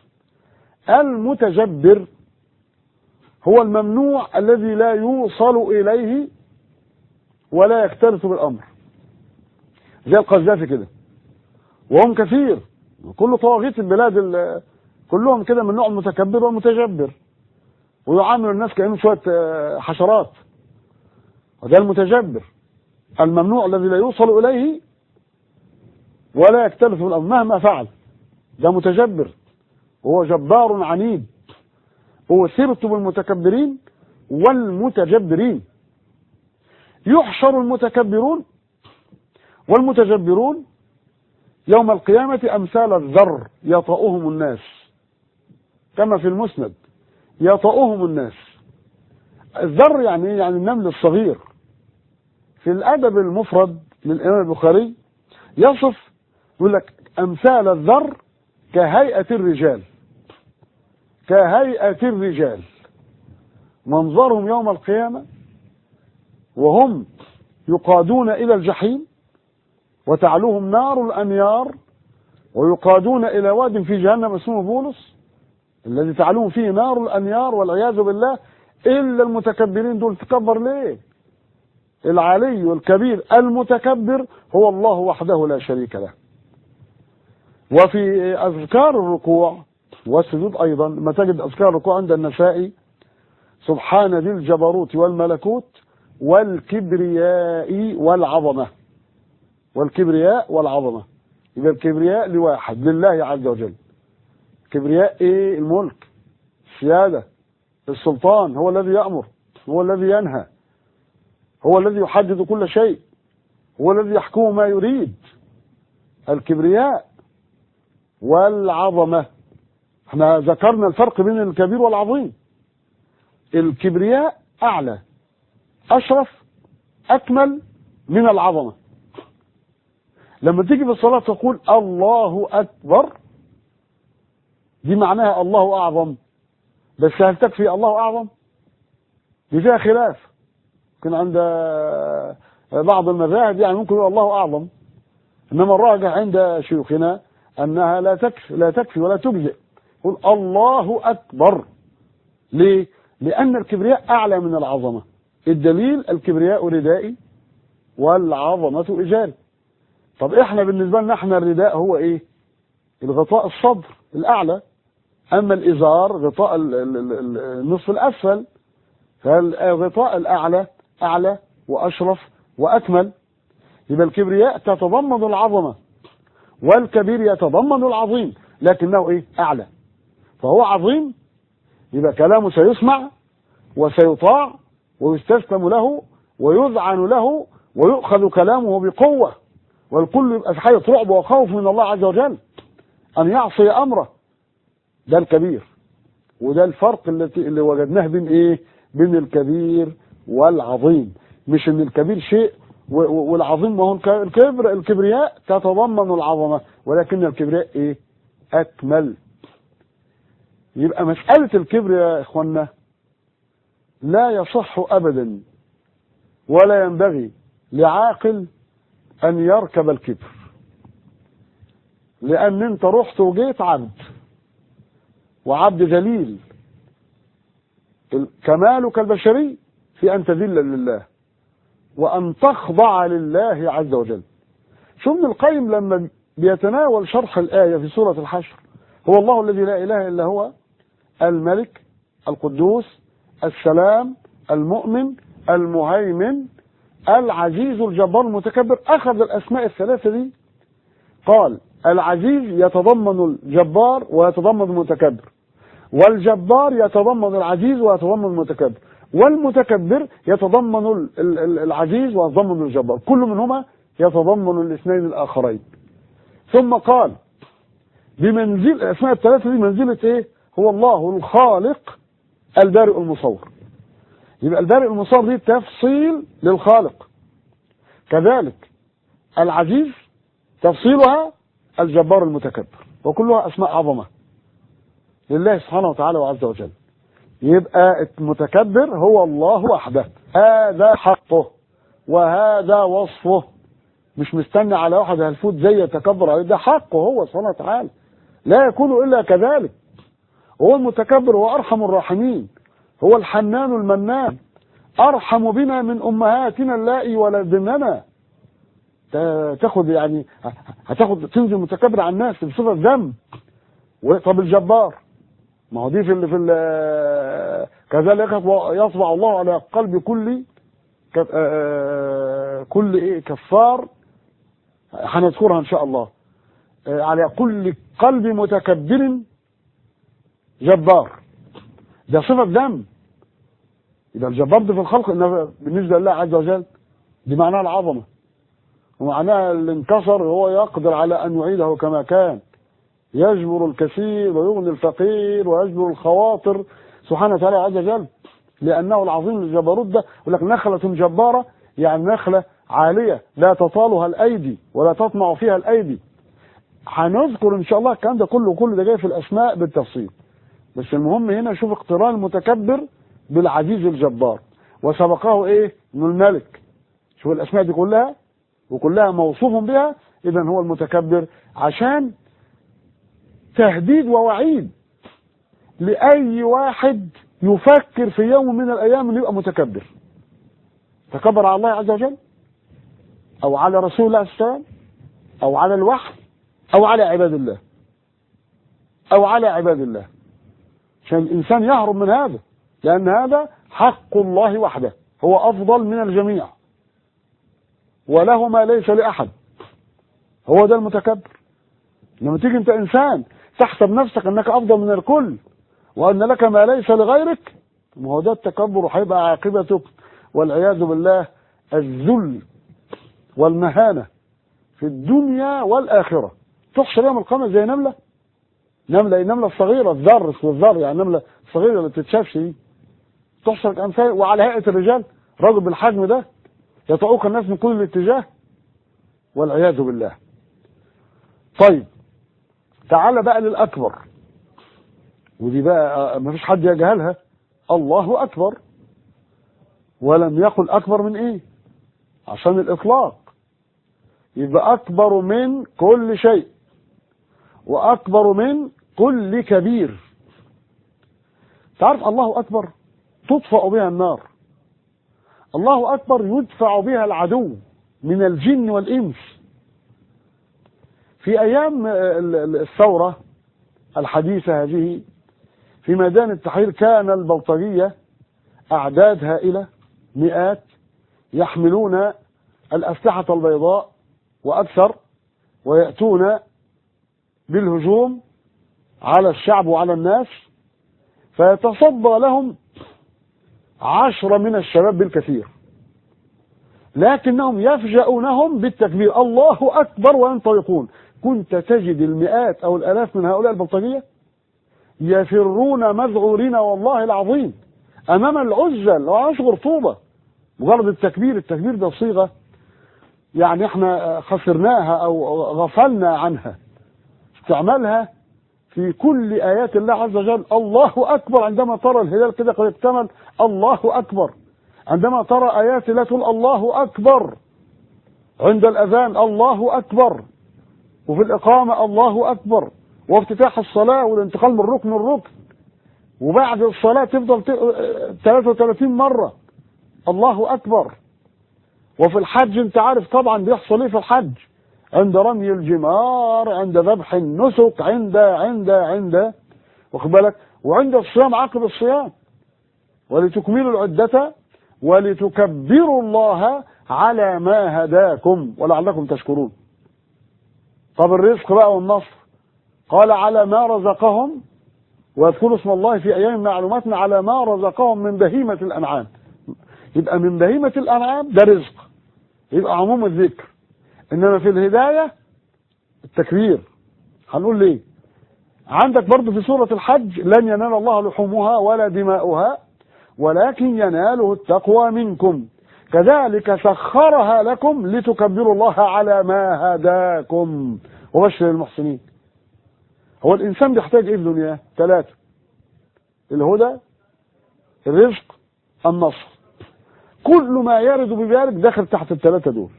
المتجبر هو الممنوع الذي لا يوصل إليه ولا يكترث بالامر زي القذافي كده وهم كثير كل طواغيت البلاد ال- كلهم كده من نوع المتكبر والمتجبر ويعامل الناس كانهم شويه آه، حشرات وده المتجبر الممنوع الذي لا يوصل اليه ولا يكترث بالامر مهما فعل ده متجبر وهو جبار عنيد هو سرت بالمتكبرين والمتجبرين يحشر المتكبرون والمتجبرون يوم القيامة أمثال الذر يطأهم الناس كما في المسند يطأهم الناس الذر يعني إيه؟ يعني النمل الصغير في الأدب المفرد للإمام البخاري يصف يقول لك أمثال الذر كهيئة الرجال كهيئة الرجال منظرهم يوم القيامة وهم يقادون إلى الجحيم وتعلوهم نار الأنيار ويقادون إلى واد في جهنم اسمه بولس الذي تعلوهم فيه نار الأنيار والعياذ بالله إلا المتكبرين دول تكبر ليه العلي والكبير المتكبر هو الله وحده لا شريك له وفي أذكار الركوع والسجود أيضا ما تجد أذكار الركوع عند النسائي سبحان ذي الجبروت والملكوت والكبرياء والعظمة والكبرياء والعظمة يبقى الكبرياء لواحد لله عز وجل كبرياء ايه الملك السيادة السلطان هو الذي يأمر هو الذي ينهى هو الذي يحدد كل شيء هو الذي يحكم ما يريد الكبرياء والعظمة احنا ذكرنا الفرق بين الكبير والعظيم الكبرياء أعلى أشرف أكمل من العظمة لما تيجي في الصلاة تقول الله أكبر دي معناها الله أعظم بس هل تكفي الله أعظم دي فيها خلاف يمكن عند بعض المذاهب يعني ممكن يقول الله أعظم إنما الراجح عند شيوخنا أنها لا تكفي لا تكفي ولا تجزئ قل الله أكبر ليه؟ لأن الكبرياء أعلى من العظمة الدليل الكبرياء ردائي والعظمة إجاري طب إحنا بالنسبة لنا إحنا الرداء هو إيه؟ الغطاء الصدر الأعلى أما الإزار غطاء ال- ال- ال- النصف الأسفل فالغطاء الأعلى أعلى وأشرف وأكمل يبقى الكبرياء تتضمن العظمة والكبير يتضمن العظيم لكنه إيه أعلى فهو عظيم يبقى كلامه سيسمع وسيطاع ويستسلم له ويذعن له ويؤخذ كلامه بقوة والكل يبقى في حالة رعب وخوف من الله عز وجل أن يعصي أمره ده الكبير وده الفرق التي اللي وجدناه بين إيه بين الكبير والعظيم مش إن الكبير شيء و- و- والعظيم ما هو الك- الكبر الكبرياء تتضمن العظمة ولكن الكبرياء إيه أكمل يبقى مسألة الكبر يا إخوانا لا يصح أبدا ولا ينبغي لعاقل أن يركب الكبر لأن أنت رحت وجيت عبد وعبد ذليل كمالك البشري في أن تذل لله وأن تخضع لله عز وجل شو ابن القيم لما بيتناول شرح الآية في سورة الحشر هو الله الذي لا إله إلا هو الملك القدوس السلام المؤمن المهيمن العزيز الجبار المتكبر أخذ الأسماء الثلاثة دي قال العزيز يتضمن الجبار ويتضمن المتكبر والجبار يتضمن العزيز ويتضمن المتكبر والمتكبر يتضمن ال- ال- ال- العزيز ويتضمن الجبار كل منهما يتضمن الاثنين الآخرين ثم قال بمنزل الأسماء الثلاثة دي منزلة إيه هو الله الخالق البارئ المصور يبقى البارئ المصور دي تفصيل للخالق كذلك العزيز تفصيلها الجبار المتكبر وكلها أسماء عظمة لله سبحانه وتعالى وعز وجل يبقى المتكبر هو الله وحده هذا حقه وهذا وصفه مش مستني على واحد هلفوت زي يتكبر عليه ده حقه هو سبحانه وتعالى لا يكون الا كذلك هو المتكبر هو ارحم الراحمين هو الحنان المنان ارحم بنا من امهاتنا اللائي ولدننا تا- تاخد يعني هتاخد تنزل متكبر على الناس بصفه ذنب و- طب الجبار ما هو دي في ال في ال كذلك يطبع الله على قلب كل ك- آه، كل ايه كفار هنذكرها ان شاء الله آه، على كل قلب متكبر جبار ده صفة ذنب يبقى الجبار ده في الخلق إنما بالنسبة لله عز وجل دي معناها العظمة ومعناها اللي انكسر هو يقدر على أن يعيده كما كان يجبر الكثير ويغني الفقير ويجبر الخواطر سبحانه وتعالى عز وجل لأنه العظيم الجبروت ده يقول لك نخلة جبارة يعني نخلة عالية لا تطالها الأيدي ولا تطمع فيها الأيدي هنذكر إن شاء الله الكلام ده كله كله ده جاي في الأسماء بالتفصيل بس المهم هنا شوف اقتران المتكبر بالعزيز الجبار وسبقه ايه انه الملك شوف الاسماء دي كلها وكلها موصوف بها اذا هو المتكبر عشان تهديد ووعيد لاي واحد يفكر في يوم من الايام انه يبقى متكبر تكبر على الله عز وجل او على رسول الله عليه السلام او على الوحي او على عباد الله او على عباد الله عشان الإنسان يهرب من هذا لأن هذا حق الله وحده هو أفضل من الجميع وله ما ليس لأحد هو ده المتكبر لما تيجي أنت إنسان تحسب نفسك أنك أفضل من الكل وأن لك ما ليس لغيرك ما هو ده التكبر وهيبقى عاقبتك والعياذ بالله الذل والمهانة في الدنيا والآخرة تحشر يوم القيامة زي نملة نملة النملة الصغيرة الذر والذر يعني النملة الصغيرة اللي بتتشافش دي تحشر الأمثال وعلى هيئة الرجال رجل بالحجم ده يطعوك الناس من كل الاتجاه والعياذ بالله طيب تعال بقى للأكبر ودي بقى ما فيش حد يجهلها الله أكبر ولم يقل أكبر من إيه عشان الإطلاق يبقى أكبر من كل شيء وأكبر من كل كبير تعرف الله أكبر تطفأ بها النار الله أكبر يدفع بها العدو من الجن والإنس في أيام الثورة الحديثة هذه في ميدان التحرير كان البلطجية أعداد هائلة مئات يحملون الأسلحة البيضاء وأكثر ويأتون بالهجوم على الشعب وعلى الناس فيتصدى لهم عشرة من الشباب بالكثير لكنهم يفجأونهم بالتكبير الله أكبر وينطلقون كنت تجد المئات أو الآلاف من هؤلاء البلطجية يفرون مذعورين والله العظيم أمام العزل وعشق رطوبة مجرد التكبير التكبير ده صيغة يعني احنا خسرناها أو غفلنا عنها استعمالها في كل آيات الله عز وجل الله أكبر عندما ترى الهلال كده قد اكتمل الله أكبر عندما ترى آيات لا تقول الله أكبر عند الأذان الله أكبر وفي الإقامة الله أكبر وافتتاح الصلاة والانتقال من ركن لركن وبعد الصلاة تفضل 33 مرة الله أكبر وفي الحج انت عارف طبعا بيحصل ايه في الحج عند رمي الجمار عند ذبح النسك عند عند عند واخد بالك وعند الصيام عقب الصيام ولتكملوا العدة ولتكبروا الله على ما هداكم ولعلكم تشكرون طب الرزق بقى والنصر قال على ما رزقهم واذكروا اسم الله في ايام معلومات على ما رزقهم من بهيمة الانعام يبقى من بهيمة الانعام ده رزق يبقى عموم الذكر انما في الهداية التكبير هنقول ليه عندك برضو في سورة الحج لن ينال الله لحومها ولا دماؤها ولكن يناله التقوى منكم كذلك سخرها لكم لتكبروا الله على ما هداكم وبشر المحسنين هو الإنسان بيحتاج إيه في دنياه ثلاثة الهدى الرزق النصر كل ما يرد بذلك داخل تحت الثلاثة دول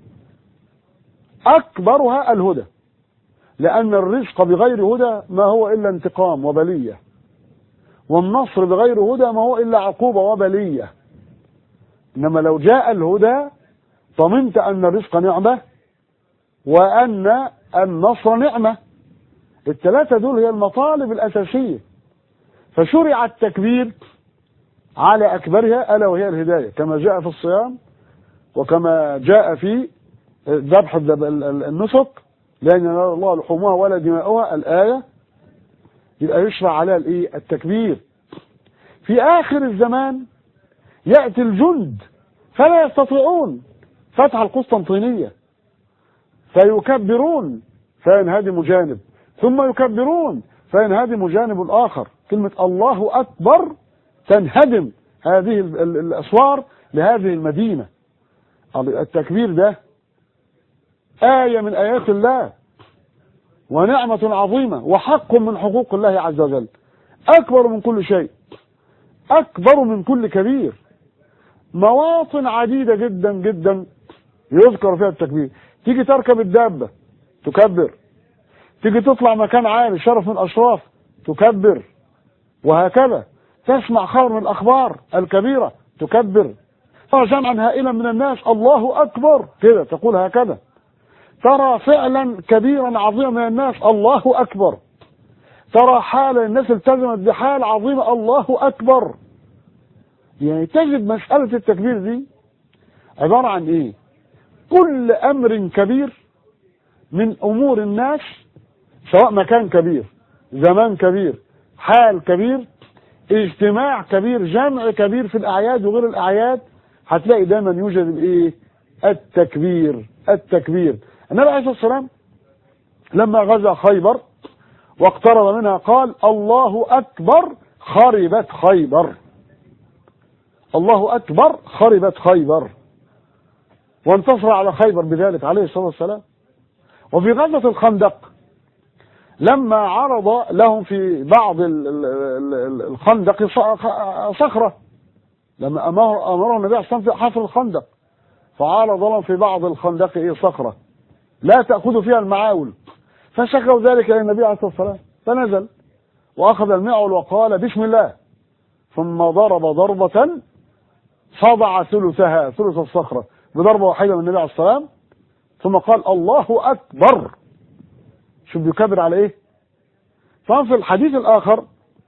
أكبرها الهدى لأن الرزق بغير هدى ما هو إلا انتقام وبلية والنصر بغير هدى ما هو إلا عقوبة وبلية إنما لو جاء الهدى طمنت أن الرزق نعمة وأن النصر نعمة الثلاثة دول هي المطالب الأساسية فشرع التكبير على أكبرها ألا وهي الهداية كما جاء في الصيام وكما جاء في ذبح النسك لأن ينال الله لحومها ولا دماؤها الآية يبقى يشرع عليها الايه التكبير في آخر الزمان يأتي الجند فلا يستطيعون فتح القسطنطينية فيكبرون فينهدم جانب ثم يكبرون فينهدم جانب آخر كلمة الله أكبر تنهدم هذه الأسوار لهذه المدينة التكبير ده آية من آيات الله ونعمة عظيمة وحق من حقوق الله عز وجل أكبر من كل شيء أكبر من كل كبير مواطن عديدة جدا جدا يذكر فيها التكبير تيجي تركب الدابة تكبر تيجي تطلع مكان عالي شرف من أشراف تكبر وهكذا تسمع خبر من الأخبار الكبيرة تكبر ترى جمعا هائلا من الناس الله أكبر كده تقول هكذا ترى فعلا كبيرا عظيما من الناس الله أكبر ترى حال الناس التزمت بحال عظيمة الله أكبر يعني تجد مسألة التكبير دي عبارة عن إيه كل أمر كبير من أمور الناس سواء مكان كبير زمان كبير حال كبير اجتماع كبير جمع كبير في الأعياد وغير الأعياد هتلاقي دايما يوجد الإيه التكبير التكبير النبي عليه الصلاة والسلام لما غزا خيبر واقترب منها قال الله أكبر خربت خيبر الله أكبر خربت خيبر وانتصر على خيبر بذلك عليه الصلاة والسلام وفي غزوة الخندق لما عرض لهم في بعض الخندق صخرة لما أمر أمره النبي عليه الصلاة والسلام في حفر الخندق فعرض لهم في بعض الخندق إيه صخرة لا تأخذ فيها المعاول فشكوا ذلك إلى النبي عليه الصلاة والسلام فنزل وأخذ المعول وقال بسم الله ثم ضرب ضربة فضع ثلثها ثلث الصخرة بضربة واحدة من النبي عليه الصلاة والسلام ثم قال الله أكبر شوف بيكبر على إيه ففي الحديث الآخر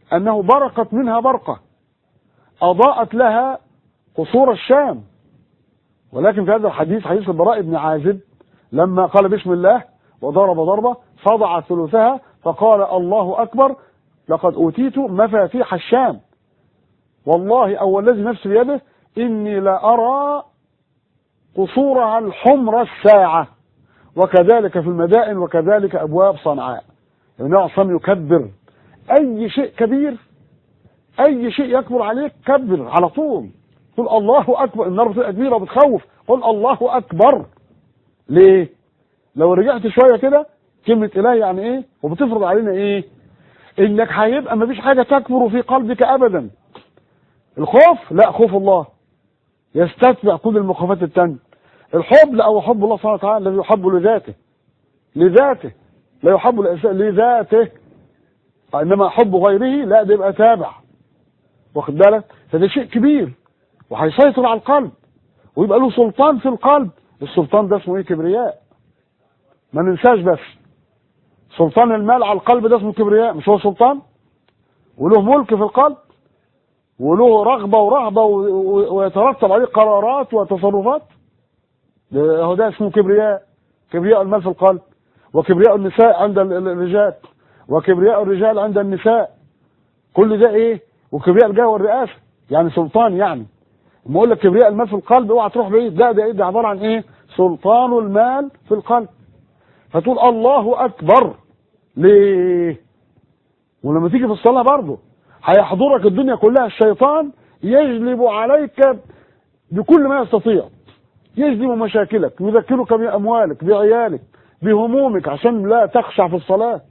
أنه برقت منها برقة أضاءت لها قصور الشام ولكن في هذا الحديث حديث البراء بن عازب لما قال بسم الله وضرب ضربة فضع ثلثها فقال الله أكبر لقد أوتيت مفاتيح الشام والله أو الذي نفسي بيده إني لأرى قصورها الحمر الساعة وكذلك في المدائن وكذلك أبواب صنعاء النبي عليه الصلاة يكبر أي شيء كبير أي شيء يكبر عليك كبر على طول قل الله أكبر النار بتبقى كبيرة وبتخوف قل الله أكبر ليه؟ لو رجعت شوية كده كلمة إله يعني إيه؟ وبتفرض علينا إيه؟ إنك هيبقى مفيش حاجة تكبر في قلبك أبدا الخوف لا خوف الله يستتبع كل المخافات التانية الحب لا هو حب الله سبحانه وتعالى الذي يحب لذاته لذاته لا يحب الإنسان لذاته انما حب غيره لا ده يبقى تابع واخد بالك فده شيء كبير وهيسيطر على القلب ويبقى له سلطان في القلب السلطان ده اسمه ايه كبرياء ما ننساش بس سلطان المال على القلب ده اسمه كبرياء مش هو سلطان وله ملك في القلب وله رغبة ورهبة ويترتب عليه قرارات وتصرفات ده هو ده اسمه كبرياء كبرياء المال في القلب وكبرياء النساء عند الرجال وكبرياء الرجال عند النساء كل ده ايه وكبرياء الجاه والرئاسه يعني سلطان يعني لما اقول لك كبرياء المال في القلب اوعى تروح بعيد ده ده ايه ده عباره عن ايه سلطان المال في القلب فتقول الله اكبر ليه ولما تيجي في الصلاه برضه هيحضرك الدنيا كلها الشيطان يجلب عليك بكل ما يستطيع يجلب مشاكلك يذكرك باموالك بعيالك بهمومك عشان لا تخشع في الصلاه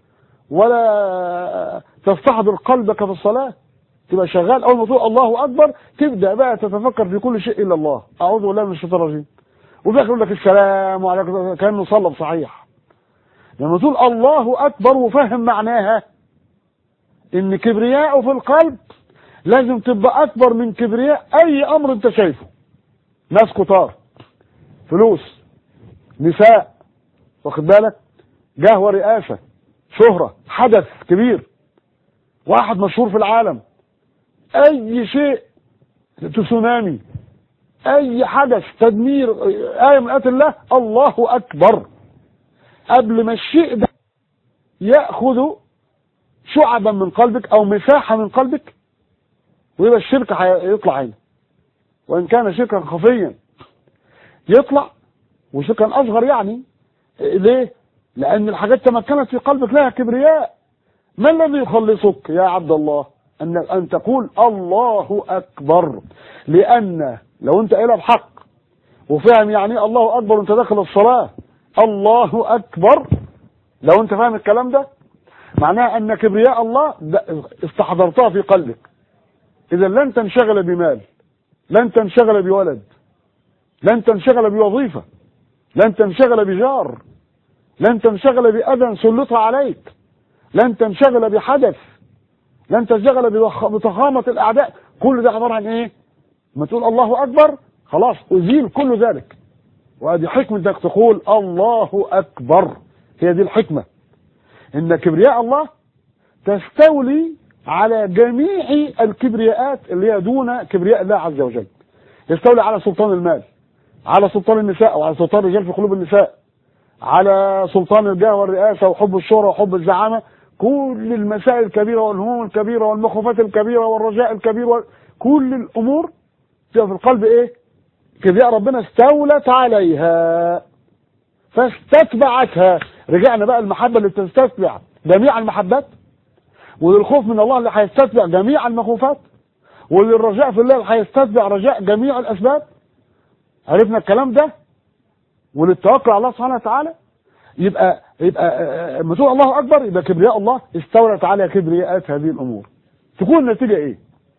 ولا تستحضر قلبك في الصلاة تبقى شغال أول ما تقول الله أكبر تبدأ بقى تتفكر في كل شيء إلا الله أعوذ بالله من الشيطان الرجيم وفي يقول لك السلام وعليكم كأنه صلى بصحيح لما تقول الله أكبر وفهم معناها إن كبرياءه في القلب لازم تبقى أكبر من كبرياء أي أمر أنت شايفه ناس كتار فلوس نساء واخد بالك جاه ورئاسة شهرة حدث كبير واحد مشهور في العالم اي شيء تسونامي اي حدث تدمير آية من آيات الله الله اكبر قبل ما الشيء ده يأخذ شعبا من قلبك او مساحة من قلبك ويبقى الشرك هيطلع هنا وان كان شركا خفيا يطلع وشركا اصغر يعني ليه لأن الحاجات تمكنت في قلبك لها كبرياء ما الذي يخلصك يا عبد الله أن أن تقول الله أكبر لأن لو أنت قايلها بحق وفاهم يعني الله أكبر وأنت داخل الصلاة الله أكبر لو أنت فاهم الكلام ده معناها أن كبرياء الله استحضرتها في قلبك إذا لن تنشغل بمال لن تنشغل بولد لن تنشغل بوظيفة لن تنشغل بجار لن تنشغل بأذى سلطها عليك لن تنشغل بحدث لن تنشغل بضخامة الأعداء كل ده عبارة عن إيه؟ ما تقول الله أكبر خلاص أزيل كل ذلك وهذه حكمة انك تقول الله أكبر هي دي الحكمة إن كبرياء الله تستولي على جميع الكبرياءات اللي هي دون كبرياء الله عز وجل يستولي على سلطان المال على سلطان النساء وعلى سلطان الرجال في قلوب النساء على سلطان الجاه والرئاسة وحب الشهرة وحب الزعامة كل المسائل الكبيرة والهموم الكبيرة والمخوفات الكبيرة والرجاء الكبير كل الأمور تبقى في القلب إيه؟ كبرياء ربنا استولت عليها فاستتبعتها رجعنا بقى المحبة اللي بتستتبع جميع المحبات وللخوف من الله اللي هيستتبع جميع المخوفات وللرجاء في الله اللي هيستتبع رجاء جميع الأسباب عرفنا الكلام ده وللتوكل على الله سبحانه وتعالى يبقى يبقى لما تقول الله اكبر يبقى كبرياء الله استولت على كبرياءات هذه الامور تكون النتيجه ايه؟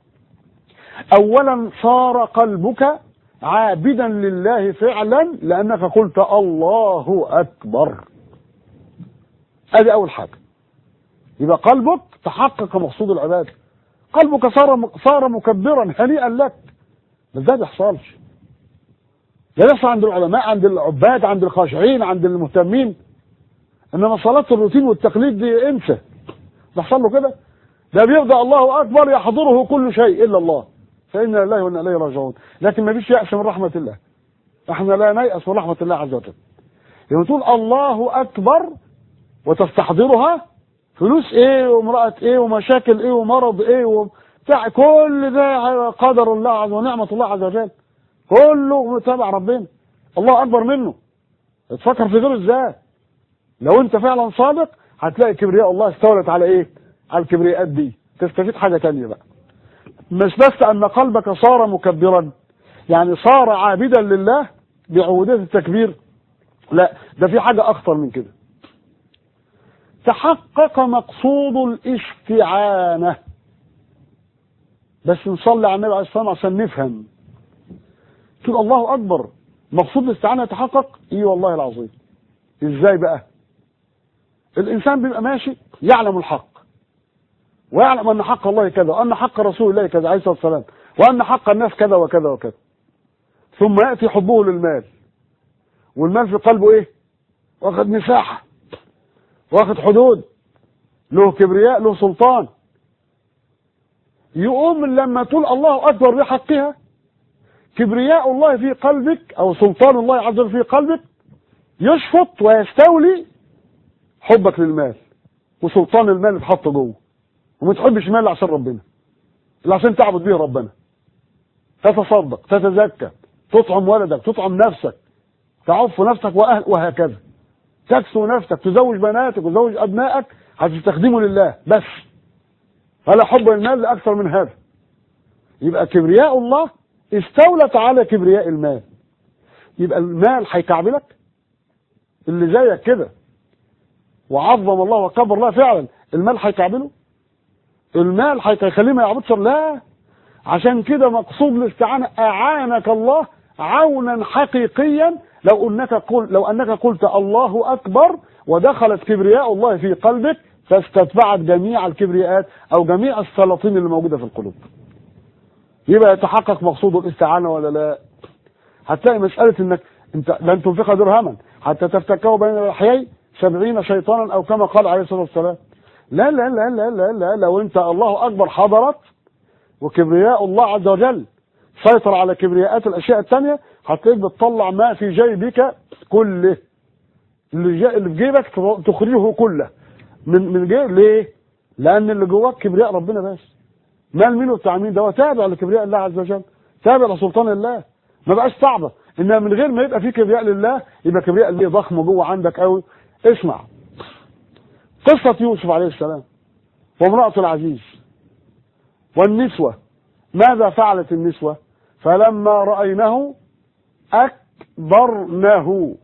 اولا صار قلبك عابدا لله فعلا لانك قلت الله اكبر ادي اول حاجه يبقى قلبك تحقق مقصود العباده قلبك صار صار مكبرا هنيئا لك بس ده ما بيحصلش ده بيحصل عند العلماء عند العباد عند الخاشعين عند المهتمين انما صلاه الروتين والتقليد دي انسى بيحصل له كده ده بيبدا الله اكبر يحضره كل شيء الا الله فانا لله وانا اليه راجعون لكن ما فيش يأس من رحمه الله احنا لا نيأس من رحمه الله عز وجل لما تقول الله اكبر وتستحضرها فلوس ايه وامرأة ايه ومشاكل ايه ومرض ايه وبتاع كل ده قدر الله عز ونعمة الله عز وجل كله تبع ربنا الله اكبر منه تفكر في غيره ازاي لو انت فعلا صادق هتلاقي كبرياء الله استولت على ايه على الكبرياءات دي تستفيد حاجة تانية بقى مش بس ان قلبك صار مكبرا يعني صار عابدا لله بعبودية التكبير لا ده في حاجة اخطر من كده تحقق مقصود الاستعانة بس نصلي على النبي عليه الصلاة والسلام عشان نفهم تقول الله أكبر مقصود الاستعانة يتحقق ايه والله العظيم ازاي بقى الإنسان بيبقى ماشي يعلم الحق ويعلم أن حق الله كذا وأن حق رسول الله كذا عليه الصلاة والسلام وأن حق الناس كذا وكذا وكذا ثم يأتي حبه للمال والمال في قلبه إيه واخد مساحة واخد حدود له كبرياء له سلطان يقوم لما تقول الله أكبر بحقها كبرياء الله في قلبك أو سلطان الله عز وجل في قلبك يشفط ويستولي حبك للمال وسلطان المال اتحط جوه وما تحبش المال عشان ربنا اللي عشان تعبد به ربنا تتصدق تتزكى تطعم ولدك تطعم نفسك تعف نفسك واهل وهكذا تكسو نفسك تزوج بناتك وتزوج ابنائك هتستخدمه لله بس فلا حب المال لاكثر من هذا يبقى كبرياء الله استولت على كبرياء المال يبقى المال هيكعبلك اللي زيك كده وعظم الله وكبر الله فعلا المال هيكعبله المال هيخليه ما يعبدش لا عشان كده مقصود الاستعانه اعانك الله عونا حقيقيا لو انك قل لو انك قلت الله اكبر ودخلت كبرياء الله في قلبك فاستتبعت جميع الكبرياءات او جميع السلاطين اللي موجوده في القلوب يبقى يتحقق مقصود الاستعانه ولا لا هتلاقي مساله انك انت لن تنفق درهما حتى تفتكه بين الاحياء سبعين شيطانا او كما قال عليه الصلاه والسلام لا لا لا لا لا لا لو انت الله اكبر حضرت وكبرياء الله عز وجل سيطر على كبرياءات الاشياء الثانيه هتلاقيك بتطلع ما في جيبك كله اللي, جا اللي في جيبك تخرجه كله من من جيب ليه؟ لان اللي جواك كبرياء ربنا بس مال مين بتاع مين ده هو تابع لكبرياء الله عز وجل تابع لسلطان الله ما بقاش صعبه انما من غير ما يبقى في كبرياء لله يبقى كبرياء اللي ضخم جوه عندك قوي اسمع قصة يوسف عليه السلام وامرأة العزيز والنسوة ماذا فعلت النسوة فلما رأينه أكبرنه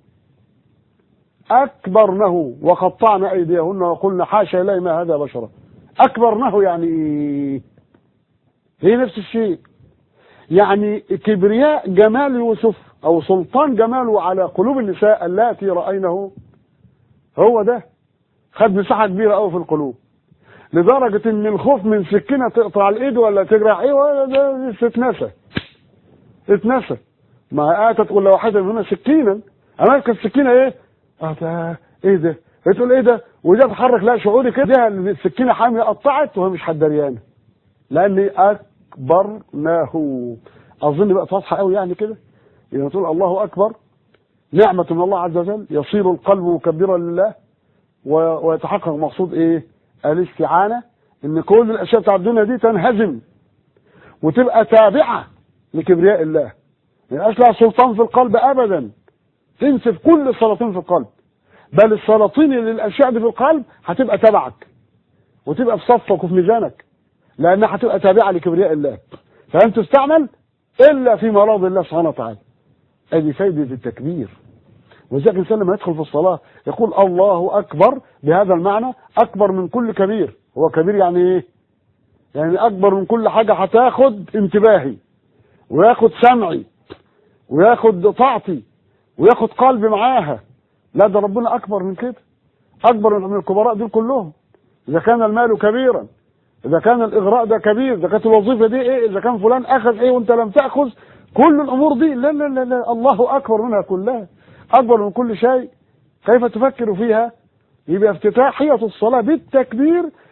أكبرنه وقطعن أيديهن وقلنا حاشا إليه ما هذا بشرا أكبرنه يعني إيه؟ هي نفس الشيء يعني كبرياء جمال يوسف أو سلطان جماله على قلوب النساء اللاتي رأينه هو ده خد مساحة كبيرة قوي في القلوب لدرجة ان الخوف من سكينة تقطع الايد ولا تجرح ايه ولا ده اتنسى اتنسى ما اتت كل واحدة منهن سكينا امامك السكينة ايه اه ايه ده بتقول ايه ده وده تحرك لا شعوري كده السكينة حامية قطعت وهي مش حدريانة لاني اكبرناه اظن بقى واضحة قوي يعني كده اذا تقول الله اكبر نعمة من الله عز وجل يصير القلب مكبرا لله ويتحقق مقصود ايه الاستعانة ان كل الاشياء بتاع الدنيا دي تنهزم وتبقى تابعة لكبرياء الله ما يبقاش لها سلطان في القلب ابدا تنسف كل السلاطين في القلب بل السلاطين اللي الاشياء دي في القلب هتبقى تبعك وتبقى في صفك وفي ميزانك لانها هتبقى تابعة لكبرياء الله فلن تستعمل الا في مراض الله سبحانه وتعالى ادي فايدة التكبير ولذلك الانسان لما يدخل في الصلاه يقول الله اكبر بهذا المعنى اكبر من كل كبير هو كبير يعني ايه يعني اكبر من كل حاجه هتاخد انتباهي وياخد سمعي وياخد طاعتي وياخد قلبي معاها لا ده ربنا اكبر من كده اكبر من الكبراء دول كلهم اذا كان المال كبيرا اذا كان الاغراء ده كبير اذا كانت الوظيفه دي ايه اذا كان فلان اخذ ايه وانت لم تاخذ كل الامور دي لا لا لا, لا الله اكبر منها كلها أكبر من كل شيء كيف تفكر فيها يبقى افتتاحية الصلاة بالتكبير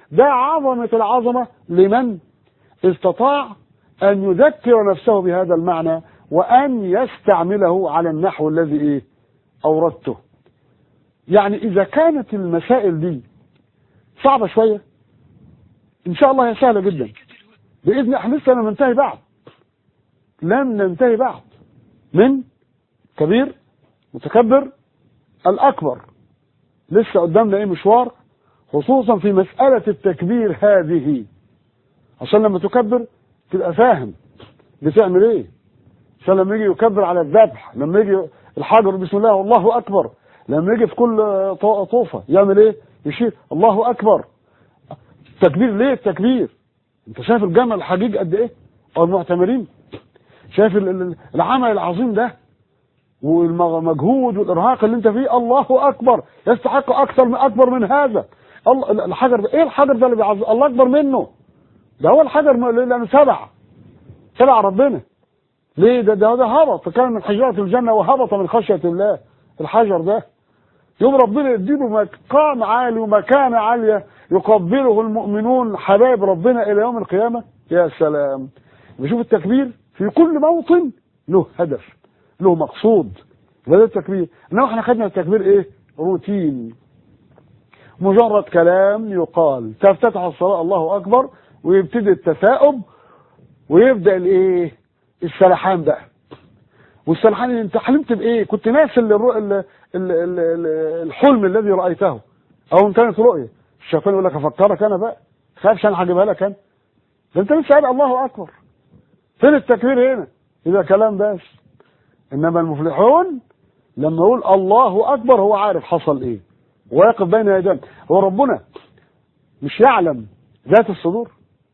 ده عظمة العظمة لمن استطاع أن يذكر نفسه بهذا المعنى وأن يستعمله على النحو الذي إيه أوردته يعني إذا كانت المسائل دي صعبة شوية إن شاء الله هي سهلة جدا بإذن احنا لسه لم ننتهي بعد لم ننتهي بعد من كبير متكبر الأكبر لسه قدامنا إيه مشوار خصوصا في مسألة التكبير هذه عشان لما تكبر تبقى فاهم بتعمل ايه عشان لما يجي يكبر على الذبح لما يجي الحجر بسم الله والله اكبر لما يجي في كل طوفة يعمل ايه يشير الله اكبر تكبير ليه التكبير انت شايف الجمع الحجيج قد ايه او المعتمرين شايف العمل العظيم ده والمجهود والارهاق اللي انت فيه الله اكبر يستحق اكثر من اكبر من هذا الله الحجر ده ايه الحجر ده اللي بيعظم الله اكبر منه ده هو الحجر لانه سبع سبع ربنا ليه ده ده, ده هبط فكان من حجرة الجنة وهبط من خشية الله الحجر ده يوم ربنا يديله مقام عالي ومكانة عالية يقبله المؤمنون حبايب ربنا إلى يوم القيامة يا سلام بشوف التكبير في كل موطن له هدف له مقصود وده التكبير انما احنا خدنا التكبير ايه روتين مجرد كلام يقال تفتتح الصلاة الله أكبر ويبتدي التثاؤب ويبدأ الايه السلحان بقى والسلحان انت حلمت بايه كنت ناسي الحلم الذي رأيته او ان كانت رؤية الشيطان يقول لك افكرك انا بقى خافش انا هجيبها لك انا ده انت لسه قايل الله اكبر فين التكبير هنا يبقى كلام بس انما المفلحون لما يقول الله اكبر هو عارف حصل ايه ويقف بين يديه هو ربنا مش يعلم ذات الصدور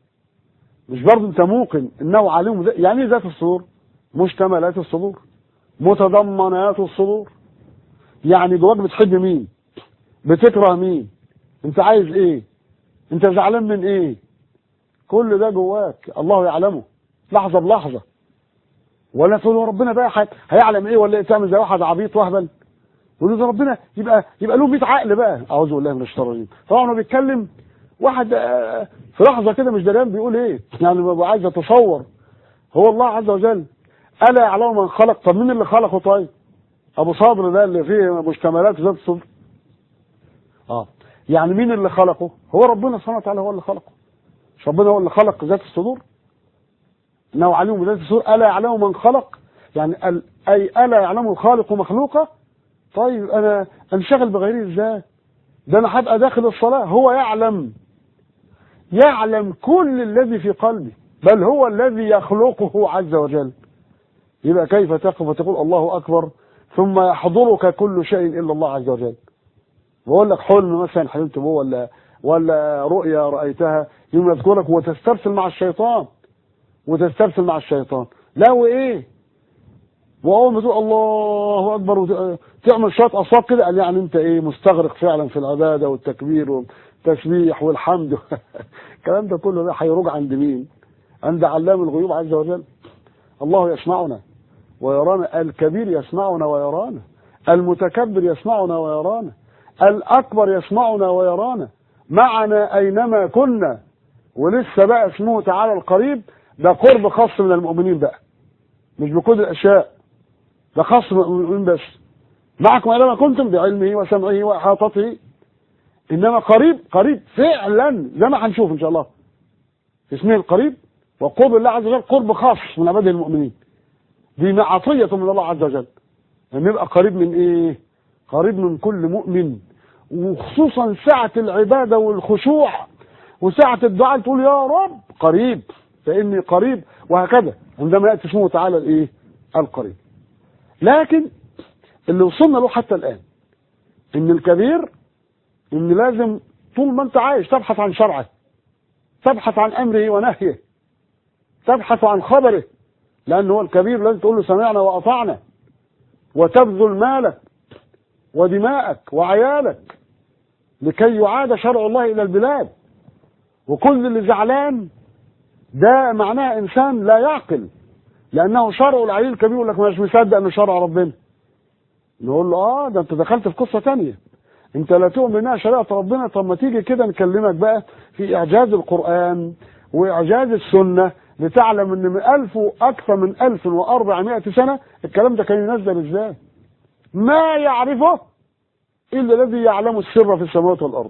مش برضه انت موقن انه عليم يعني ايه ذات الصدور مشتملات الصدور متضمنات الصدور يعني جواك بتحب مين بتكره مين انت عايز ايه انت زعلان من ايه كل ده جواك الله يعلمه لحظه بلحظه ولا تقول ربنا بقى هيعلم ايه ولا ايه تعمل زي واحد عبيط واهبل يقول ده ربنا يبقى يبقى له 100 عقل بقى اعوذ بالله من الشيطان الرجيم طبعا هو بيتكلم واحد في لحظه كده مش دريان بيقول ايه يعني ببقى عايز اتصور هو الله عز وجل الا يعلم من خلق طب مين اللي خلقه طيب ابو صابر ده اللي فيه مشتملات ذات الصدر اه يعني مين اللي خلقه هو ربنا سبحانه وتعالى هو اللي خلقه مش ربنا هو اللي خلق ذات الصدور انه عليم بذات الصدور الا يعلم من خلق يعني ال... اي الا يعلم الخالق مخلوقه طيب انا انشغل بغيري ازاي ده انا هبقى داخل الصلاه هو يعلم يعلم كل الذي في قلبي بل هو الذي يخلقه عز وجل يبقى كيف تقف وتقول الله اكبر ثم يحضرك كل شيء الا الله عز وجل بقول لك حلم مثلا حلمت به ولا ولا رؤيا رايتها يوم يذكرك وتسترسل مع الشيطان وتسترسل مع الشيطان لا وايه واول ما تقول الله اكبر وتعمل شويه اصوات كده قال يعني انت ايه مستغرق فعلا في العباده والتكبير والتسبيح والحمد الكلام ده كله ده هيروج عند مين؟ عند علام الغيوب عز وجل الله يسمعنا ويرانا الكبير يسمعنا ويرانا المتكبر يسمعنا ويرانا الأكبر يسمعنا ويرانا معنا أينما كنا ولسه بقى اسمه تعالى القريب ده قرب خاص من المؤمنين بقى مش بكل الأشياء ده خاص من المؤمنين بس معكم أينما كنتم بعلمه وسمعه وإحاطته إنما قريب قريب فعلا زي ما هنشوف إن شاء الله اسمه القريب وقرب الله عز وجل قرب خاص من عباده المؤمنين دي عطية من الله عز وجل ان يبقى قريب من ايه قريب من كل مؤمن وخصوصا ساعة العبادة والخشوع وساعة الدعاء تقول يا رب قريب فإني قريب وهكذا عندما يأتي اسمه تعالى الايه القريب لكن اللي وصلنا له حتى الآن ان الكبير ان لازم طول ما انت عايش تبحث عن شرعه تبحث عن امره ونهيه تبحث عن خبره لأنه هو الكبير لازم تقول له سمعنا وأطعنا وتبذل مالك ودماءك وعيالك لكي يعاد شرع الله إلى البلاد وكل اللي زعلان ده معناه إنسان لا يعقل لأنه شرع العلي الكبير يقول لك مش مصدق إنه شرع ربنا نقول له آه ده أنت دخلت في قصة تانية انت لا تؤمن بانها شريعه ربنا طب ما تيجي كده نكلمك بقى في اعجاز القران واعجاز السنه لتعلم ان من ألف واكثر من 1400 سنه الكلام ده كان ينزل ازاي ما يعرفه الا الذي يعلم السر في السماوات والارض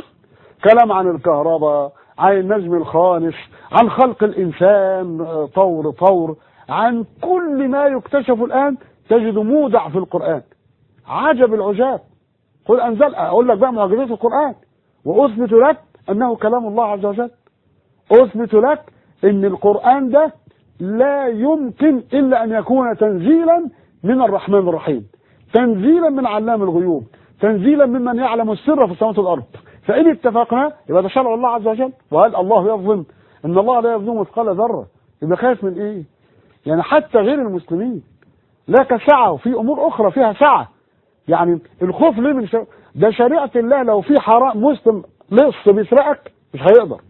كلام عن الكهرباء عن النجم الخامس عن خلق الانسان طور طور عن كل ما يكتشف الان تجد مودع في القران عجب العجاب قل انزل اقول لك بقى معجزات القران واثبت لك انه كلام الله عز وجل اثبت لك ان القران ده لا يمكن الا ان يكون تنزيلا من الرحمن الرحيم تنزيلا من علام الغيوب تنزيلا ممن يعلم السر في السماوات والارض فان اتفقنا يبقى ده شرع الله عز وجل وهل الله يظلم ان الله لا يظلم مثقال ذره يبقى خايف من ايه يعني حتى غير المسلمين لك سعه وفي امور اخرى فيها سعه يعني الخوف ليه من شر... ده شريعه الله لو في حرام مسلم لص بيسرقك مش هيقدر